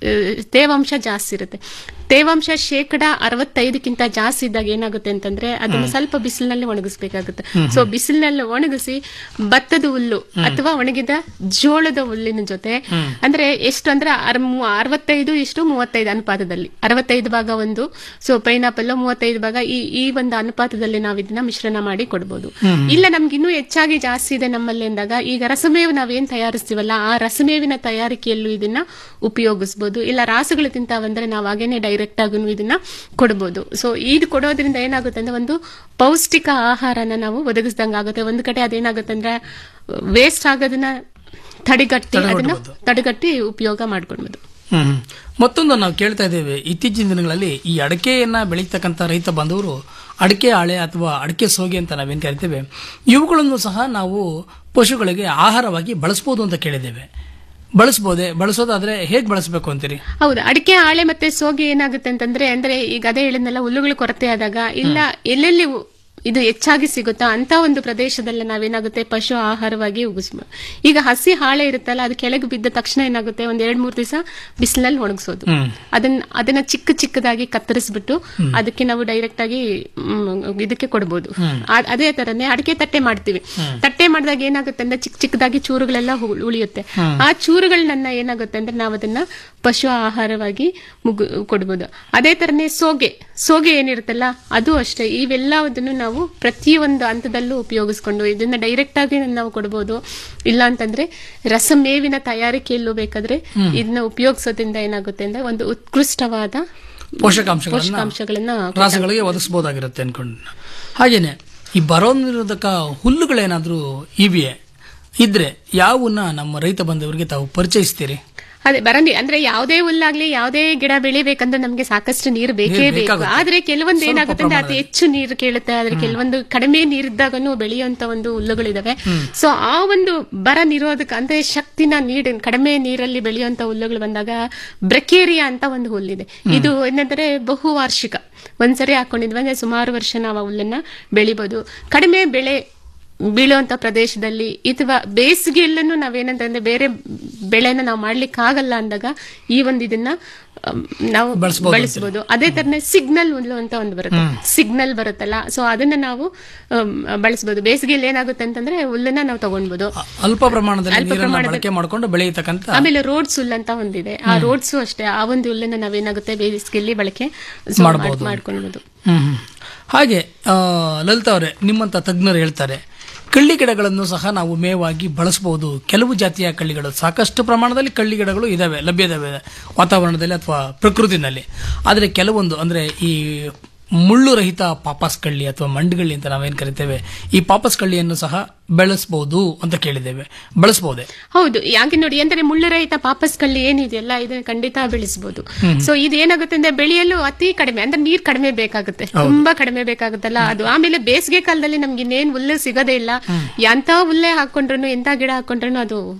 ತೇವಾಂಶ ಜಾಸ್ತಿ ಇರುತ್ತೆ ತೇವಾಂಶ ಶೇಕಡ ಅರವತ್ತೈದಕ್ಕಿಂತ ಜಾಸ್ತಿ ಇದ್ದಾಗ ಏನಾಗುತ್ತೆ ಅಂತಂದ್ರೆ ಅದನ್ನ ಹ್ಮ್. ಸ್ವಲ್ಪ ಬಿಸಿಲಿನಲ್ಲಿ ಒಣಗಿಸ್ಬೇಕಾಗುತ್ತೆ ಹ್ಮ್. ಸೊ ಬಿಸಿಲಿನಲ್ಲಿ ಒಣಗಿಸಿ ಭತ್ತದ ಹುಲ್ಲು ಹ್ಮ್. ಅಥವಾ ಒಣಗಿದ ಜೋಳದ ಹುಲ್ಲಿನ ಜೊತೆ ಹ್ಮ್. ಅಂದ್ರೆ ಎಷ್ಟು ಅಂದ್ರೆ ಅರ್- ಮೂ- ಅರವತ್ತೈದು ಇಷ್ಟು ಮೂವತ್ತೈದು ಅನುಪಾತದಲ್ಲಿ ಅರವತ್ತೈದು ಭಾಗ ಒಂದು ಸೊ ಪೈನಾಪಲ್ ಮೂವತ್ತೈದು ಭಾಗ ಈ ಈ ಒಂದು ಅನುಪಾತದಲ್ಲಿ ನಾವು ಇದನ್ನ ಮಿಶ್ರಣ ಮಾಡಿ ಕೊಡ್ಬೋದು ಹ್ಮ್. ಇಲ್ಲ ನಮ್ಗೆ ಇನ್ನೂ ಹೆಚ್ಚಾಗಿ ಜಾಸ್ತಿ ಇದೆ ನಮ್ಮಲ್ಲಿ ಅಂದಾಗ ಈಗ ರಸಮೇವು ನಾವೇನ್ ತಯಾರಿಸ್ತೀವಲ್ಲ ಆ ರಸಮೇವಿನ ತಯಾರಿಕೆಯಲ್ಲೂ ಇದನ್ನ ಉಪಯೋಗಿಸ್ಬೋದು ಇಲ್ಲ ರಾಸುಗಳು ತಿಂತಾವಂದ್ರೆ ನಾವು ಹಾಗೇನೆ ಡೈರೆಕ್ಟ್ ಆಗೂ ಇದನ್ನ ಕೊಡ್ಬೋದು ಸೊ ಇದು ಕೊಡೋದ್ರಿಂದ ಏನಾಗುತ್ತೆ ಅಂದ್ರೆ ಒಂದು ಪೌಷ್ಟಿಕ ಆಹಾರನ ನಾವು ಒದಗಿಸ್ದಂಗ ಆಗುತ್ತೆ ಒಂದು ಕಡೆ ಅದೇನಾಗುತ್ತೆ ಅಂದ್ರೆ ವೇಸ್ಟ್ ಆಗೋದನ್ನ ತಡೆಗಟ್ಟಿ ಅದನ್ನ ತಡೆಗಟ್ಬೋದು. ತಡೆಗಟ್ಟಿ ಉಪಯೋಗ ಮಾಡ್ಕೊಳ್ಬೋದು ಹ್ಮ್ ಹ್ಮ್. ಮತ್ತೊಂದು ನಾವು ಕೇಳ್ತಾ ಇದ್ದೇವೆ ಇತ್ತೀಚಿನ ದಿನಗಳಲ್ಲಿ ಈ ಅಡಕೆಯನ್ನ ಬೆಳೀತಕ್ಕಂಥ ರೈತ ಬಾಂಧವರು ಅಡಕೆ ಹಾಳೆ ಅಥವಾ ಅಡಕೆ ಸೋಗೆ ಅಂತ ನಾವೇನ್ ಕರಿತೇವೆ ಇವುಗಳನ್ನು ಸಹ ನಾವು ಪಶುಗಳಿಗೆ ಆಹಾರವಾಗಿ ಬಳಸಬಹುದು ಅಂತ ಕೇಳಿದ್ದೇವೆ ಬಳಸಬಹುದೇ ಬಳಸೋದಾದ್ರೆ ಹೇಗೆ ಬಳಸಬೇಕು ಅಂತೀರಿ ಹೌದು ಅಡಿಕೆ ಹಾಳೆ ಮತ್ತೆ ಸೋಗೆ ಏನಾಗುತ್ತೆ ಅಂತಂದ್ರೆ ಅಂದ್ರೆ ಈಗ ಅದೇ ಹೇಳಿದ್ನಲ್ಲ ಹುಲ್ಲುಗಳು ಕೊರತೆ ಆದಾಗ ಇಲ್ಲ ಎಲ್ಲೆಲ್ಲಿ ಉ- ಇದು ಹೆಚ್ಚಾಗಿ ಸಿಗುತ್ತಾ ಅಂತ ಒಂದು ಪ್ರದೇಶದಲ್ಲಿ ನಾವೇನಾಗುತ್ತೆ ಪಶು ಆಹಾರವಾಗಿ ಉಗಿಸ್ಬೋದು ಈಗ ಹಸಿ ಹಾಳೆ ಇರುತ್ತಲ್ಲ ಅದು ಕೆಳಗೆ ಬಿದ್ದ ತಕ್ಷಣ ಏನಾಗುತ್ತೆ ಒಂದ್ ಎರಡ್ ಮೂರ್ ದಿವಸ ಬಿಸಿಲಲ್ಲಿ ಒಣಗಿಸೋದು ಹ್ಮ್. ಅದನ್ನ ಅದನ್ನ ಚಿಕ್ಕ ಚಿಕ್ಕದಾಗಿ ಕತ್ತರಿಸ್ಬಿಟ್ಟು ಹ್ಮ್. ಅದಕ್ಕೆ ನಾವು ಡೈರೆಕ್ಟ್ ಆಗಿ ಮ್, ಇದಕ್ಕೆ ಕೊಡ್ಬೋದು ಹ್ಮ್. ಆ- ಅದೇ ತರನೇ ಅಡಿಕೆ ತಟ್ಟೆ ಮಾಡ್ತೀವಿ ಹ್ಮ್. ತಟ್ಟೆ ಮಾಡಿದಾಗ ಏನಾಗುತ್ತೆ ಅಂದ್ರೆ ಚಿಕ್ಕ ಚಿಕ್ಕದಾಗಿ ಚೂರುಗಳೆಲ್ಲ ಉ- ಉಳಿಯುತ್ತೆ ಹ್ಮ್. ಆ ಚೂರುಗಳನ್ನ ಏನಾಗುತ್ತೆ ಅಂದ್ರೆ ನಾವು ಅದನ್ನ ಪಶು ಆಹಾರವಾಗಿ ಮುಗು ಕೊಡ್ಬೋದು ಅದೇ ತರನೇ ಸೋಗೆ ಸೋಗೆ ಏನಿರುತ್ತಲ್ಲ ಅದು ಅಷ್ಟೇ ಇವೆಲ್ಲದನ್ನು ನಾವು ಪ್ರತಿಯೊಂದು ಹಂತದಲ್ಲೂ ಉಪಯೋಗಿಸ್ಕೊಂಡು ಇದನ್ನ ಡೈರೆಕ್ಟ್ ಆಗಿ ನಾವು ಕೊಡ್ಬೋದು ಇಲ್ಲ ಅಂತಂದ್ರೆ ರಸಮೇವಿನ ತಯಾರಿಕೆಯಲ್ಲೂ ಬೇಕಾದ್ರೆ ಹ್ಮ್. ಇದನ್ನ ಉಪಯೋಗಿಸೋದ್ರಿಂದ ಏನಾಗುತ್ತೆ ಅಂದ್ರೆ ಒಂದು ಉತ್ಕೃಷ್ಟವಾದ ಪೋಷಕಾಂಶಗಳನ್ನ ಪೋಷಕಾಂಶಗಳನ್ನ ರಾಸುಗಳಿಗೆ ಒದಗಿಸಬಹುದಾಗಿರುತ್ತೆ ಅನ್ಕೊಂಡು ಹಾಗೇನೆ ಈ ಬರೋ ನಿರೋಧಕ ಹುಲ್ಲುಗಳೇನಾದ್ರೂ ಇವೆಯೇ ಇದ್ರೆ ಯಾವನ್ನ ನಮ್ಮ ರೈತ ಬಂಧುವರಿಗೆ ತಾವು ಪರಿಚಯಿಸ್ತೀರಿ ಅದೇ ಬರಂದಿ ಅಂದ್ರೆ ಯಾವುದೇ ಹುಲ್ಲಾಗ್ಲಿ ಯಾವುದೇ ಗಿಡ ಬೆಳಿಬೇಕಂದ್ರೆ ನಮ್ಗೆ ಸಾಕಷ್ಟು ನೀರು ಬೇಕೇ ನೀರು ಬೇಕು ಬೇಕಾಗುತ್ತೆ. ಆದ್ರೆ ಕೆಲವೊಂದು ಸ್ವಲ್ಪ ಏನಾಗುತ್ತೆ ಅಂದ್ರೆ ಅತಿ ಪ್ರಮಾಣದಲ್ಲಿ. ಹೆಚ್ಚು ನೀರು ಕೇಳುತ್ತೆ ಆದ್ರೆ ಕೆಲವೊಂದು ಕಡಿಮೆ ನೀರಿದ್ದಾಗನು ಬೆಳೆಯುವಂತ ಒಂದು ಹುಲ್ಲುಗಳಿದಾವೆ ಹ್ಮ್. ಸೊ ಆ ಒಂದು ಬರ ನಿರೋಧಕ ಅಂದ್ರೆ ಶಕ್ತಿನ ನೀಡಿ ಕಡಿಮೆ ನೀರಲ್ಲಿ ಬೆಳೆಯುವಂತ ಹುಲ್ಲುಗಳು ಬಂದಾಗ ಬ್ರೆಕೇರಿಯಾ ಅಂತ ಒಂದು ಹುಲ್ಲಿದೆ ಇದು ಏನಂದ್ರೆ ಬಹುವಾರ್ಷಿಕ ಒಂದ್ಸರಿ ಹಾಕೊಂಡಿದ್ವಿ ಅಂದ್ರೆ ಸುಮಾರು ವರ್ಷ ನಾವು ಆ ಹುಲ್ಲನ್ನ ಬೆಳಿಬಹುದು ಕಡಿಮೆ ಬೆಳೆ ಬೀಳುವಂತ ಪ್ರದೇಶದಲ್ಲಿ ಅಥವಾ ಬೇಸಿಗೆಯಲ್ಲೂ ನಾವೇನಂತಂದ್ರೆ ಬೇರೆ ಬೆಳೆನ ನಾವು ಮಾಡ್ಲಿಕ್ಕೆ ಆಗಲ್ಲ ಅಂದಾಗ ಈ ಒಂದು ಇದನ್ನ ಅಮ್, ನಾವು ಬಳಸ್ಬೋದು ಬಳಸಬಹುದು ಅದೇ ತರನೇ ಸಿಗ್ನಲ್ ಹುಲ್ಲು ಅಂತ ಒಂದು ಬರುತ್ತೆ ಹ್ಮ್. ಸಿಗ್ನಲ್ ಬರುತ್ತಲ್ಲ ಸೊ ಅದನ್ನ ನಾವು ಅಮ್, ಬಳಸಬಹುದು ಬೇಸಿಗೆಯಲ್ಲಿ ಏನಾಗುತ್ತೆ ಅಂತಂದ್ರೆ ಹುಲ್ಲನ್ನ ನಾವು ತಗೊಳ್ಬಹುದು ಅಲ್ಪ ಪ್ರಮಾಣದಲ್ಲಿ ಅಲ್ಪ ನೀರನ್ನ ಪ್ರಮಾಣದಲ್ಲಿ- ಬಳಕೆ ಮಾಡ್ಕೊಂಡು ಬೆಳೆಯತಕ್ಕಂತ ಆಮೇಲೆ ರೋಡ್ಸ್ ಹುಲ್ ಅಂತ ಒಂದಿದೆ ಆ ರೋಡ್ಸ್ ಅಷ್ಟೇ ಆ ಒಂದು ಹುಲ್ಲನ್ನ ನಾವೇನಾಗುತ್ತೆ ಬೇಸಿಗೆಯಲ್ಲಿ ಬಳಕೆ so ಮಾಡ್ಬೋದು. ಮಾಡ್- ಮಾಡ್ಕೊಳ್ಬಹುದು ಹ್ಮ್ ಹ್ಮ್. ಹಾಗೆ ಆ, ಲಲಿತಾ ಅವರೇ ನಿಮ್ಮಂತ ತಜ್ಞರು ಹೇಳ್ತಾರೆ ಕಳ್ಳಿ ಗಿಡಗಳನ್ನು ಸಹ ನಾವು ಮೇವಾಗಿ ಬಳಸಬಹುದು ಕೆಲವು ಜಾತಿಯ ಕಳ್ಳಿಗಳು ಸಾಕಷ್ಟು ಪ್ರಮಾಣದಲ್ಲಿ ಕಳ್ಳಿ ಗಿಡಗಳು ಇದಾವೆ ಲಭ್ಯದವೆ ವಾತಾವರಣದಲ್ಲಿ ಅಥವಾ ಪ್ರಕೃತಿನಲ್ಲಿ ಆದರೆ ಕೆಲವೊಂದು ಅಂದ್ರೆ ಈ ಮುಳ್ಳು ರಹಿತ ಪಾಪಸ್ ಕಳ್ಳಿ ಅಥವಾ ಮಂಡುಗಳ್ಳಿ ಅಂತ ನಾವೇನ್ ಕರಿತೇವೆ ಈ ಪಾಪಸ್ ಕಳ್ಳಿಯನ್ನು ಸಹ ಬೆಳೆಸಬಹುದು ಅಂತ ಕೇಳಿದ್ದೇವೆ ಬಳಸಬಹುದೇ ಹೌದು ಯಾಕೆ ನೋಡಿ ಅಂದ್ರೆ ಮುಳ್ಳು ರಹಿತ ಪಾಪಸ್ ಕಳ್ಳಿ ಏನಿದೆಯಲ್ಲ ಇದನ್ನ ಖಂಡಿತ ಬೆಳೆಸಬಹುದು ಹ್ಮ್. ಸೊ ಇದು ಏನಾಗುತ್ತೆ ಅಂದ್ರೆ ಬೆಳೆಯಲು ಅತಿ ಕಡಿಮೆ ಅಂದ್ರೆ ನೀರ್ ಕಡಿಮೆ ಬೇಕಾಗುತ್ತೆ ಹೌದು. ತುಂಬಾ ಕಡಿಮೆ ಬೇಕಾಗುತ್ತಲ್ಲ ಅದು ಆಮೇಲೆ ಬೇಸಿಗೆ ಕಾಲದಲ್ಲಿ ನಮ್ಗೆ ಇನ್ನೇನ್ ಹುಲ್ಲು ಸಿಗೋದೇ ಇಲ್ಲ ಎಂತ ಹುಲ್ಲೆ ಹಾಕೊಂಡ್ರು ಎಂತ ಗಿಡ ಹಾಕೊಂಡ್ರು ಅದು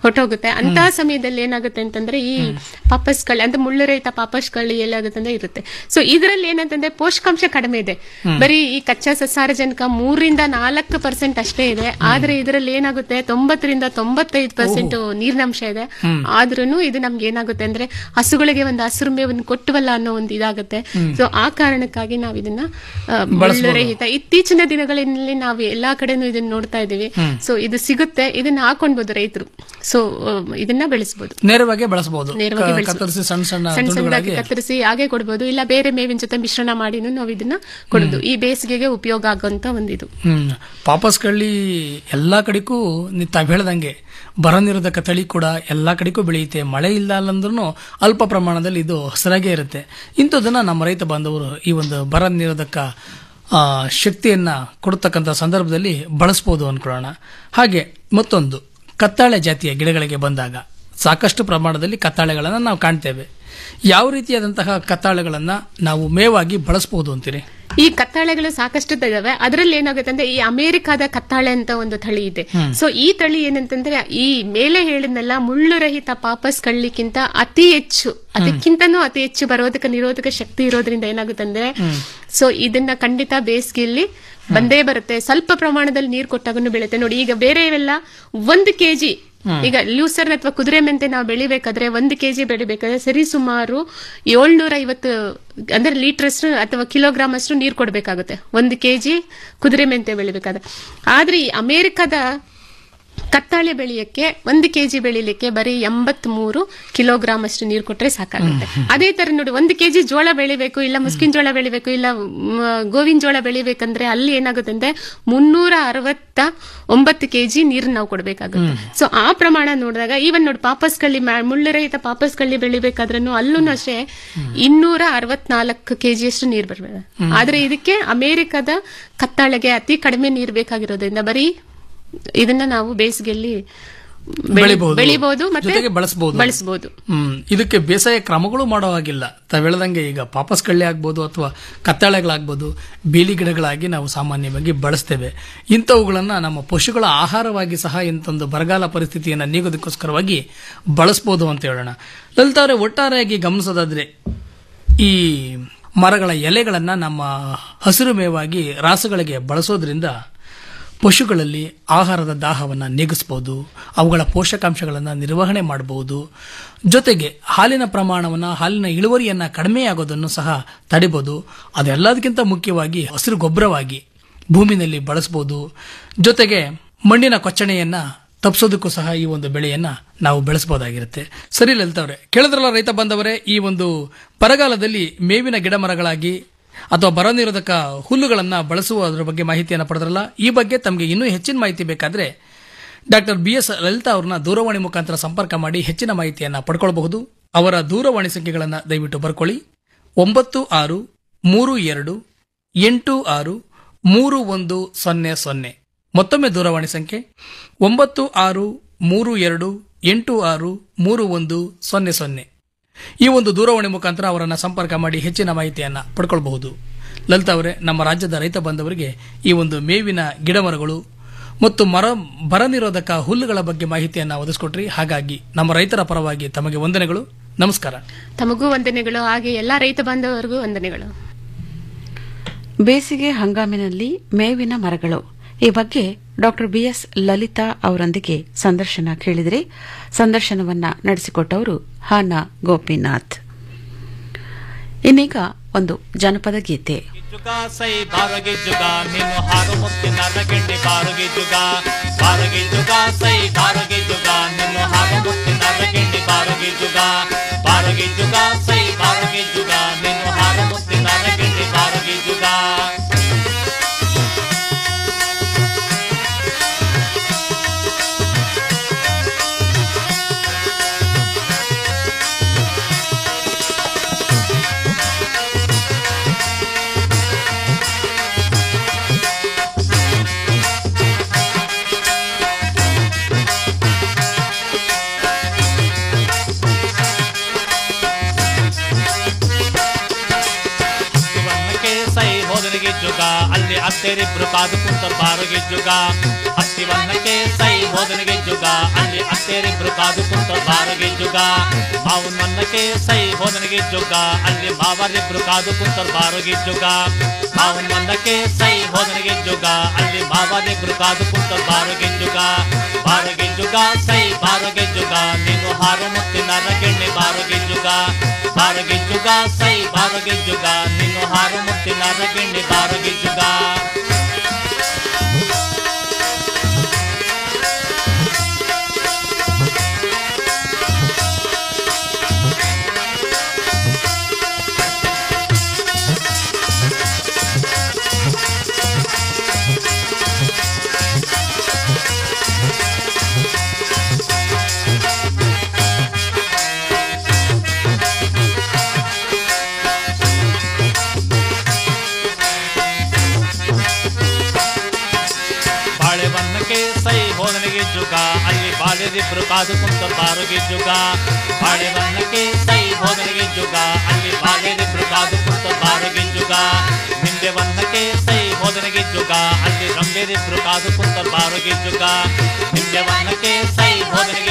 ಹೊಟ್ಟೋಗುತ್ತೆ ಅಂತಹ ಸಮಯದಲ್ಲಿ ಏನಾಗುತ್ತೆ ಅಂತಂದ್ರೆ ಈ ಪಾಪಸ್ಕಳ್ಳಿ ಅಂದ್ರೆ ಮುಳ್ಳು ರಹಿತ ಪಾಪಸ್ಕಳ್ಳಿ ಏನಾಗುತ್ತೆ ಅಂದ್ರೆ ಇರುತ್ತೆ ಸೊ ಇದರಲ್ಲಿ ಏನಂತಂದ್ರೆ ಪೋಷಕಾಂಶ ಕಡಿಮೆ ಇದೆ ಹ್ಮ್. ಬರೀ ಈ ಕಚ್ಚಾ ಸಸಾರಜನಕ ಮೂರರಿಂದ ನಾಲ್ಕು ಪರ್ಸೆಂಟ್ ಅಷ್ಟೇ ಇದೆ ಆದ್ರೆ ಇದರಲ್ಲಿ ಏನಾಗುತ್ತೆ ತೊಂಬತ್ತರಿಂದ ತೊಂಬತ್ತೈದು ಪರ್ಸೆಂಟ್ ನೀರಿನಂಶ ಇದೆ ಹ್ಮ್. ಆದ್ರೂ ಇದು ನಮ್ಗೆ ಏನಾಗುತ್ತೆ ಅಂದ್ರೆ ಹಸುಗಳಿಗೆ ಒಂದು ಹಸಿರು ಮೇವನ್ನು ಕೊಟ್ಟವಲ್ಲ ಅನ್ನೋ ಒಂದು ಇದಾಗುತ್ತೆ ಹ್ಮ್. ಸೊ ಆ ಕಾರಣಕ್ಕಾಗಿ ನಾವು ಇದನ್ನ ಆ, ಬಳಸ್ಬೋದು. ಮುಳ್ಳುರಹಿತ ಇತ್ತೀಚಿನ ದಿನಗಳಲ್ಲಿ ನಾವು ಎಲ್ಲಾ ಕಡೆನೂ ಇದನ್ನ ನೋಡ್ತಾ ಇದೀವಿ ಹ್ಮ್. ಸೊ ಇದು ಸಿಗುತ್ತೆ ಇದನ್ನ ಹಾಕೊಂಡ್ಬೋದು ರೈತರು ಸೊ ಇದನ್ನ ಬೆಳೆಸಬಹುದು ನೇರವಾಗಿ ಬಳಸಬಹುದು ನೇರವಾಗಿ ಬೆಳೆಸ್ಬೋದು. ಕತ್ತರಿಸಿ ಸಣ್ಣ ಸಣ್ಣ ಸಣ್ಣ ಸಣ್ಣದಾಗಿ ತುಂಡುಗಳಾಗಿ ಕತ್ತರಿಸಿ ಹಾಗೆ ಕೊಡ್ಬೋದು ಇಲ್ಲ ಬೇರೆ ಮೇವಿನ ಜೊತೆ ಮಿಶ್ರಣ ಮಾಡಿನೂ ನಾವು ಇದನ್ನ ಕೊಡೋದು ಈ ಬೇಸಿಗೆಗೆ ಉಪಯೋಗ ಆಗುವಂತ ಒಂದಿದು ಹ್ಮ್ ಪಾಪಸ್ ಕಳ್ಳಿ ಎಲ್ಲಾ ಕಡೆಗೂ ನೀ ತಾವ್ ಹೇಳ್ದಂಗೆ ಬರ ನಿರೋಧಕ ತಳಿ ಕೂಡ ಎಲ್ಲಾ ಕಡೆಗೂ ಬೆಳೆಯುತ್ತೆ ಮಳೆ ಇಲ್ಲ ಅಂದ್ರೂ ಅಲ್ಪ ಪ್ರಮಾಣದಲ್ಲಿ ಇದು ಹಸಿರಾಗೇ ಇರುತ್ತೆ ಇಂಥದನ್ನ ನಮ್ಮ ರೈತ ಬಾಂಧವರು ಈ ಒಂದು ಬರ ನಿರೋಧಕ ಆ, ಶಕ್ತಿಯನ್ನ ಕೊಡ್ತಕ್ಕಂಥ ಸಂದರ್ಭದಲ್ಲಿ ಬಳಸ್ಬೋದು ಅನ್ಕೊಳ್ಳೋಣ ಹಾಗೆ ಮತ್ತೊಂದು ಕತ್ತಾಳೆ ಜಾತಿಯ ಗಿಡಗಳಿಗೆ ಬಂದಾಗ ಸಾಕಷ್ಟು ಪ್ರಮಾಣದಲ್ಲಿ ಕತ್ತಾಳೆಗಳನ್ನು ನಾವು ಕಾಣ್ತೇವೆ ಯಾವ ರೀತಿಯಾದಂತಹ ಕತ್ತಾಳೆಗಳನ್ನ ನಾವು ಮೇವಾಗಿ ಬಳಸಬಹುದು ಅಂತೀರಿ ಈ ಕತ್ತಾಳೆಗಳು ಸಾಕಷ್ಟು ಇದಾವೆ ಅದರಲ್ಲಿ ಏನಾಗುತ್ತೆ ಅಂದ್ರೆ ಈ ಅಮೆರಿಕಾದ ಕತ್ತಾಳೆ ಅಂತ ಒಂದು ತಳಿ ಇದೆ ಹ್ಮ್. ಸೊ ಈ ತಳಿ ಏನಂತಂದ್ರೆ ಈ ಮೇಲೆ ಹೇಳಿದ್ನಲ್ಲ ಮುಳ್ಳು ರಹಿತ ಪಾಪಸ್ ಕಳ್ಳಿಕ್ಕಿಂತ ಅತಿ ಹೆಚ್ಚು ಅದಕ್ಕಿಂತನೂ ಅತಿ ಹೆಚ್ಚು ಬರೋದಕ್ಕೆ ನಿರೋಧಕ ಶಕ್ತಿ ಇರೋದ್ರಿಂದ ಏನಾಗುತ್ತೆ ಅಂದ್ರೆ ಸೊ ಇದನ್ನ ಖಂಡಿತ ಬೇಸಿಗೆಯಲ್ಲಿ ಬಂದೇ ಬರುತ್ತೆ ಸ್ವಲ್ಪ ಪ್ರಮಾಣದಲ್ಲಿ ನೀರು ಕೊಟ್ಟಾಗನು ಬೆಳುತ್ತೆ ನೋಡಿ ಈಗ ಬೇರೆ ಇವೆಲ್ಲ ಒಂದು ಕೆಜಿ ಹ್ಮ್. ಈಗ ಲೂಸರ್ನ್ ಅಥವಾ ಕುದುರೆ ಮೆಂತೆ ನಾವು ಬೆಳಿಬೇಕಾದ್ರೆ ಒಂದು ಕೆಜಿ ಬೆಳಿಬೇಕಾದ್ರೆ ಸರಿ ಸುಮಾರು ಏಳ್ನೂರ ಐವತ್ತು ಅಂದ್ರೆ ಲೀಟರ್ ಅಷ್ಟು ಅಥವಾ ಕಿಲೋಗ್ರಾಮ್ ಅಷ್ಟು ನೀರು ಕೊಡಬೇಕಾಗುತ್ತೆ ಒಂದು ಕೆಜಿ ಕುದುರೆ ಮೆಂತೆ ಬೆಳಿಬೇಕಾದ್ರೆ ಆದ್ರೆ ಈ ಅಮೆರಿಕದ ಕತ್ತಾಳೆ ಬೆಳೆಯಕ್ಕೆ ಒಂದು ಕೆಜಿ ಬೆಳಿಲಿಕ್ಕೆ ಬರೀ ಎಂಬತ್ ಮೂರು ಕಿಲೋಗ್ರಾಮ್ ಅಷ್ಟು ನೀರು ಕೊಟ್ರೆ ಸಾಕಾಗುತ್ತೆ ಅದೇ ತರ ನೋಡಿ ಒಂದು ಕೆಜಿ ಜೋಳ ಬೆಳಿಬೇಕು ಇಲ್ಲ ಮುಸ್ಕಿನ ಜೋಳ ಬೆಳಿಬೇಕು ಇಲ್ಲ ಮ್, ಗೋವಿನ ಜೋಳ ಬೆಳಿಬೇಕಂದ್ರೆ ಅಲ್ಲಿ ಏನಾಗುತ್ತೆ ಅಂದ್ರೆ ಮುನ್ನೂರ ಅರವತ್ತ ಒಂಬತ್ತು ಕೆಜಿ ನೀರು ನಾವು ಕೊಡ್ಬೇಕಾಗುತ್ತೆ ಸೊ ಆ ಪ್ರಮಾಣ ನೋಡಿದಾಗ ಈವನ್ ನೋಡಿ ಪಾಪಸ್ ಕಳ್ಳಿ ಮ್ಯಾ- ಮುಳ್ಳು ರಹಿತ ಪಾಪಸ್ ಕಳ್ಳಿ ಬೆಳಿಬೇಕಾದ್ರೂ ಅಲ್ಲೂ ಅಷ್ಟೇ ಇನ್ನೂರ ಅರವತ್ನಾಲ್ಕು ಕೆಜಿ ಅಷ್ಟು ನೀರು ಬರ್ಬೇಕು ಹ್ಮ್. ಆದ್ರೆ ಇದಕ್ಕೆ ಅಮೆರಿಕದ ಕತ್ತಾಳೆಗೆ ಅತಿ ಕಡಿಮೆ ನೀರು ಬೇಕಾಗಿರೋದ್ರಿಂದ ಬರೀ ಇದನ್ನ ನಾವು ಬೇಸಿಗೆಯಲ್ಲಿ ಬೆಳಿ- ಬೆಳಿಬಹುದು ಬೆಳಿಬಹುದು ಮತ್ತೆ ಜೊತೆಗೆ ಬಳಸಬಹುದು ಬಳಸಬಹುದು ಹ್ಮ್ ಇದಕ್ಕೆ ಬೇಸಾಯ ಕ್ರಮಗಳು ಮಾಡೋ ಹಾಗಿಲ್ಲ ತಾವ್ ಹೇಳ್ದಂಗೆ ಈಗ ಪಾಪಸ್ ಕಳ್ಳಿ ಆಗ್ಬೋದು ಅಥವಾ ಕತ್ತಾಳೆಗಳಾಗ್ಬೋದು ಬೇಲಿ ಗಿಡಗಳಾಗಿ ನಾವು ಸಾಮಾನ್ಯವಾಗಿ ಬಳಸ್ತೇವೆ ಇಂಥವುಗಳನ್ನ ನಮ್ಮ ಪಶುಗಳ ಆಹಾರವಾಗಿ ಸಹ ಇಂಥೊಂದು ಬರಗಾಲ ಪರಿಸ್ಥಿತಿಯನ್ನು ನೀಗೋದಕ್ಕೋಸ್ಕರವಾಗಿ ಬಳಸ್ಬೋದು ಅಂತ ಹೇಳೋಣ ಲಲಿತಾವ್ರೆ ಒಟ್ಟಾರೆಯಾಗಿ ಗಮನಿಸೋದಾದ್ರೆ ಈ ಮರಗಳ ಎಲೆಗಳನ್ನ ನಮ್ಮ ಹಸಿರು ಮೇವಾಗಿ ರಾಸುಗಳಿಗೆ ಬಳಸೋದ್ರಿಂದ ಪಶುಗಳಲ್ಲಿ ಆಹಾರದ ದಾಹವನ್ನು ನೀಗಿಸ್ಬೋದು ಅವುಗಳ ಪೋಷಕಾಂಶಗಳನ್ನು ನಿರ್ವಹಣೆ ಮಾಡಬಹುದು ಜೊತೆಗೆ ಹಾಲಿನ ಪ್ರಮಾಣವನ್ನು ಹಾಲಿನ ಇಳುವರಿಯನ್ನು ಕಡಿಮೆಯಾಗೋದನ್ನು ಸಹ ತಡಿಬೋದು ಅದೆಲ್ಲದಕ್ಕಿಂತ ಮುಖ್ಯವಾಗಿ ಹಸಿರು ಗೊಬ್ಬರವಾಗಿ ಭೂಮಿನಲ್ಲಿ ಬಳಸ್ಬೋದು ಜೊತೆಗೆ ಮಣ್ಣಿನ ಕೊಚ್ಚಣೆಯನ್ನ ತಪ್ಪಿಸೋದಕ್ಕೂ ಸಹ ಈ ಒಂದು ಬೆಳೆಯನ್ನ ನಾವು ಬೆಳೆಸಬಹುದಾಗಿರುತ್ತೆ ಸರಿ ಲಲಿತವ್ರೆ ಕೇಳಿದ್ರಲ್ಲ ರೈತ ಬಂದವರೇ ಈ ಒಂದು ಬರಗಾಲದಲ್ಲಿ ಮೇವಿನ ಗಿಡ ಮರಗಳಾಗಿ ಅಥವಾ ಬರ ನಿರೋಧಕ ಹುಲ್ಲುಗಳನ್ನ ಬಳಸುವುದರ ಬಗ್ಗೆ ಮಾಹಿತಿಯನ್ನು ಪಡೆದ್ರಲ್ಲ ಈ ಬಗ್ಗೆ ತಮಗೆ ಇನ್ನೂ ಹೆಚ್ಚಿನ ಮಾಹಿತಿ ಬೇಕಾದ್ರೆ ಡಾಕ್ಟರ್ ಬಿ ಎಸ್ ಲಲಿತಾ ಅವ್ರನ್ನ ದೂರವಾಣಿ ಮುಖಾಂತರ ಸಂಪರ್ಕ ಮಾಡಿ ಹೆಚ್ಚಿನ ಮಾಹಿತಿಯನ್ನ ಪಡ್ಕೊಳ್ಬಹುದು ಅವರ ದೂರವಾಣಿ ಸಂಖ್ಯೆಗಳನ್ನು ದಯವಿಟ್ಟು ಬರ್ಕೊಳ್ಳಿ ಒಂಬತ್ತು ಆರು ಮೂರು ಎರಡು ಎಂಟು ಆರು ಮೂರು ಒಂದು ಸೊನ್ನೆ ಸೊನ್ನೆ ಮತ್ತೊಮ್ಮೆ ದೂರವಾಣಿ ಸಂಖ್ಯೆ ಒಂಬತ್ತು ಆರು ಮೂರು ಎರಡು ಎಂಟು ಆರು ಮೂರು ಒಂದು ಸೊನ್ನೆ ಸೊನ್ನೆ ಈ ಒಂದು ದೂರವಾಣಿ ಮುಖಾಂತರ ಅವರನ್ನು ಸಂಪರ್ಕ ಮಾಡಿ ಹೆಚ್ಚಿನ ಮಾಹಿತಿಯನ್ನ ಪಡ್ಕೊಳ್ಬಹುದು ಲಲಿತಾ ಅವರೇ ನಮ್ಮ ರಾಜ್ಯದ ರೈತ ಬಂದವರಿಗೆ ಈ ಒಂದು ಮೇವಿನ ಗಿಡಮರಗಳು ಮತ್ತು ಮರ ಬರ ನಿರೋಧಕ ಹುಲ್ಲುಗಳ ಬಗ್ಗೆ ಮಾಹಿತಿಯನ್ನು ಒದಗಿಸ್ಕೊಟ್ರಿ ಹಾಗಾಗಿ ನಮ್ಮ ರೈತರ ಪರವಾಗಿ ತಮಗೆ ವಂದನೆಗಳು ನಮಸ್ಕಾರ ತಮಗೂ ವಂದನೆಗಳು ಹಾಗೆ ಎಲ್ಲಾ ರೈತ ಬಾಂಧವರಿಗೂ ವಂದನೆಗಳು ಬೇಸಿಗೆ ಹಂಗಾಮಿನಲ್ಲಿ ಮೇವಿನ ಮರಗಳು ಈ ಬಗ್ಗೆ ಡಾಕ್ಟರ್ ಬಿಎಸ್ ಲಲಿತಾ ಅವರೊಂದಿಗೆ ಸಂದರ್ಶನ ಕೇಳಿದರೆ ಸಂದರ್ಶನವನ್ನ ನಡೆಸಿಕೊಟ್ಟವರು ಹಾನಾ ಗೋಪಿನಾಥ್ ಇನ್ನೀಗ ಒಂದು ಜನಪದ ಗೀತೆ ಜುಗ ಸೈ ಬಾರಗೆ ಜುಗ ನೀನು ಹಾರು ಮುತ್ತಿನ ರಗಂಡಿ ಬಾರಗೆ ಜುಗ ಬಾರಗೆ ಜುಗ ಸೈ ಬಾರಗೆ ಜುಗ ನೀನು ಹಾರು ಮುತ್ತಿನ ರಗಂಡಿ ಬಾರಗೆ ಜುಗ ಬಾರಗೆ ಜುಗ ಸೈ ಬಾರಗೆ ಜುಗ ನೀನು ಹಾರು ಮುತ್ತಿನ ರಗಂಡಿ ಬಾರಗೆ ಜುಗ ಬಾರಗಿಜ್ಜುಗ ಅಲ್ಲಿ ಅತ್ತೆರಿಬ್ರು ಕಾದು ಕುಂತರ್ ಬಾರಗಿಜ್ಜುಗ ಹತ್ತಿವನ್ನಕ್ಕೆ ಸೈ ಬೋಧನೆಗೆ ಜುಗ ಅಲ್ಲಿ ಅತ್ತೆರಿಬ್ರು ಕಾದು ಕುಂತರ್ ಬಾರಗಿಜ್ಜುಗ ಮಾವನ್ ಮನ್ನಕ್ಕೆ ಸೈ ಬೋಧನೆಗೆ ಜುಗ ಅಲ್ಲಿ ಮಾವರಿಬ್ರು ಕಾದು ಕುಂತರ್ ಬಾರಗಿಜ್ಜುಗ ಮಾವನ್ ಮನ್ನಕ್ಕೆ ಸೈ ಬೋಧನೆಗೆ ಜುಗ ಅಲ್ಲಿ ಮಾವರಿಬ್ರು ಕಾದು ಕುಂತರ್ ಬಾರಗಿಜ್ಜುಗ ಬಾರಗಿಜ್ಜುಗ ಸೈ ಬಾರಗಿಜ್ಜುಗ ನೀನು ಹಾರು ಮುತ್ತಿನ ರಗೆಣ್ಣೆ ಬಾರಗಿಜ್ಜುಗ ಬಾರಗಿಜ್ಜುಗ ಸೈ ಬಾರಗಿಜ್ಜುಗ ನೀನು ಹಾರು ಮುತ್ತಿನ ರಗೆಣ್ಣೆ ಬಾರಗಿಜ್ಜುಗ ಬಾಳೆವನ್ನಕ್ಕೆ ಸೈ ಹೋದನಿಗೆ ಜುಗ ಅಲ್ಲಿ ಬಾಳೆದಿಬ್ರು ಕಾದು ಕುಂತ ಬಾರುಗೆ ಜುಗ ಬಾಳೆವನ್ನಕ್ಕೆ ಸೈ ಹೋದನಿಗೆ ಜುಗ ಅಲ್ಲಿ ಬಾಳೆದಿಬ್ರು ಕಾದು ಕುಂತ ಬಾರುಗೆ ಜುಗ ನಿಂಬೆವನ್ನಕ್ಕೆ ಸೈ ಹೋದನಿಗೆ ಜುಗ ಅಲ್ಲಿ ರಂಬೆದಿಬ್ರು ಕಾದು ಕುಂತ ಬಾರುಗೆ ಜುಗ ನಿಂಬೆವನ್ನಕ್ಕೆ ಸೈ ಹೋದನಿಗೆ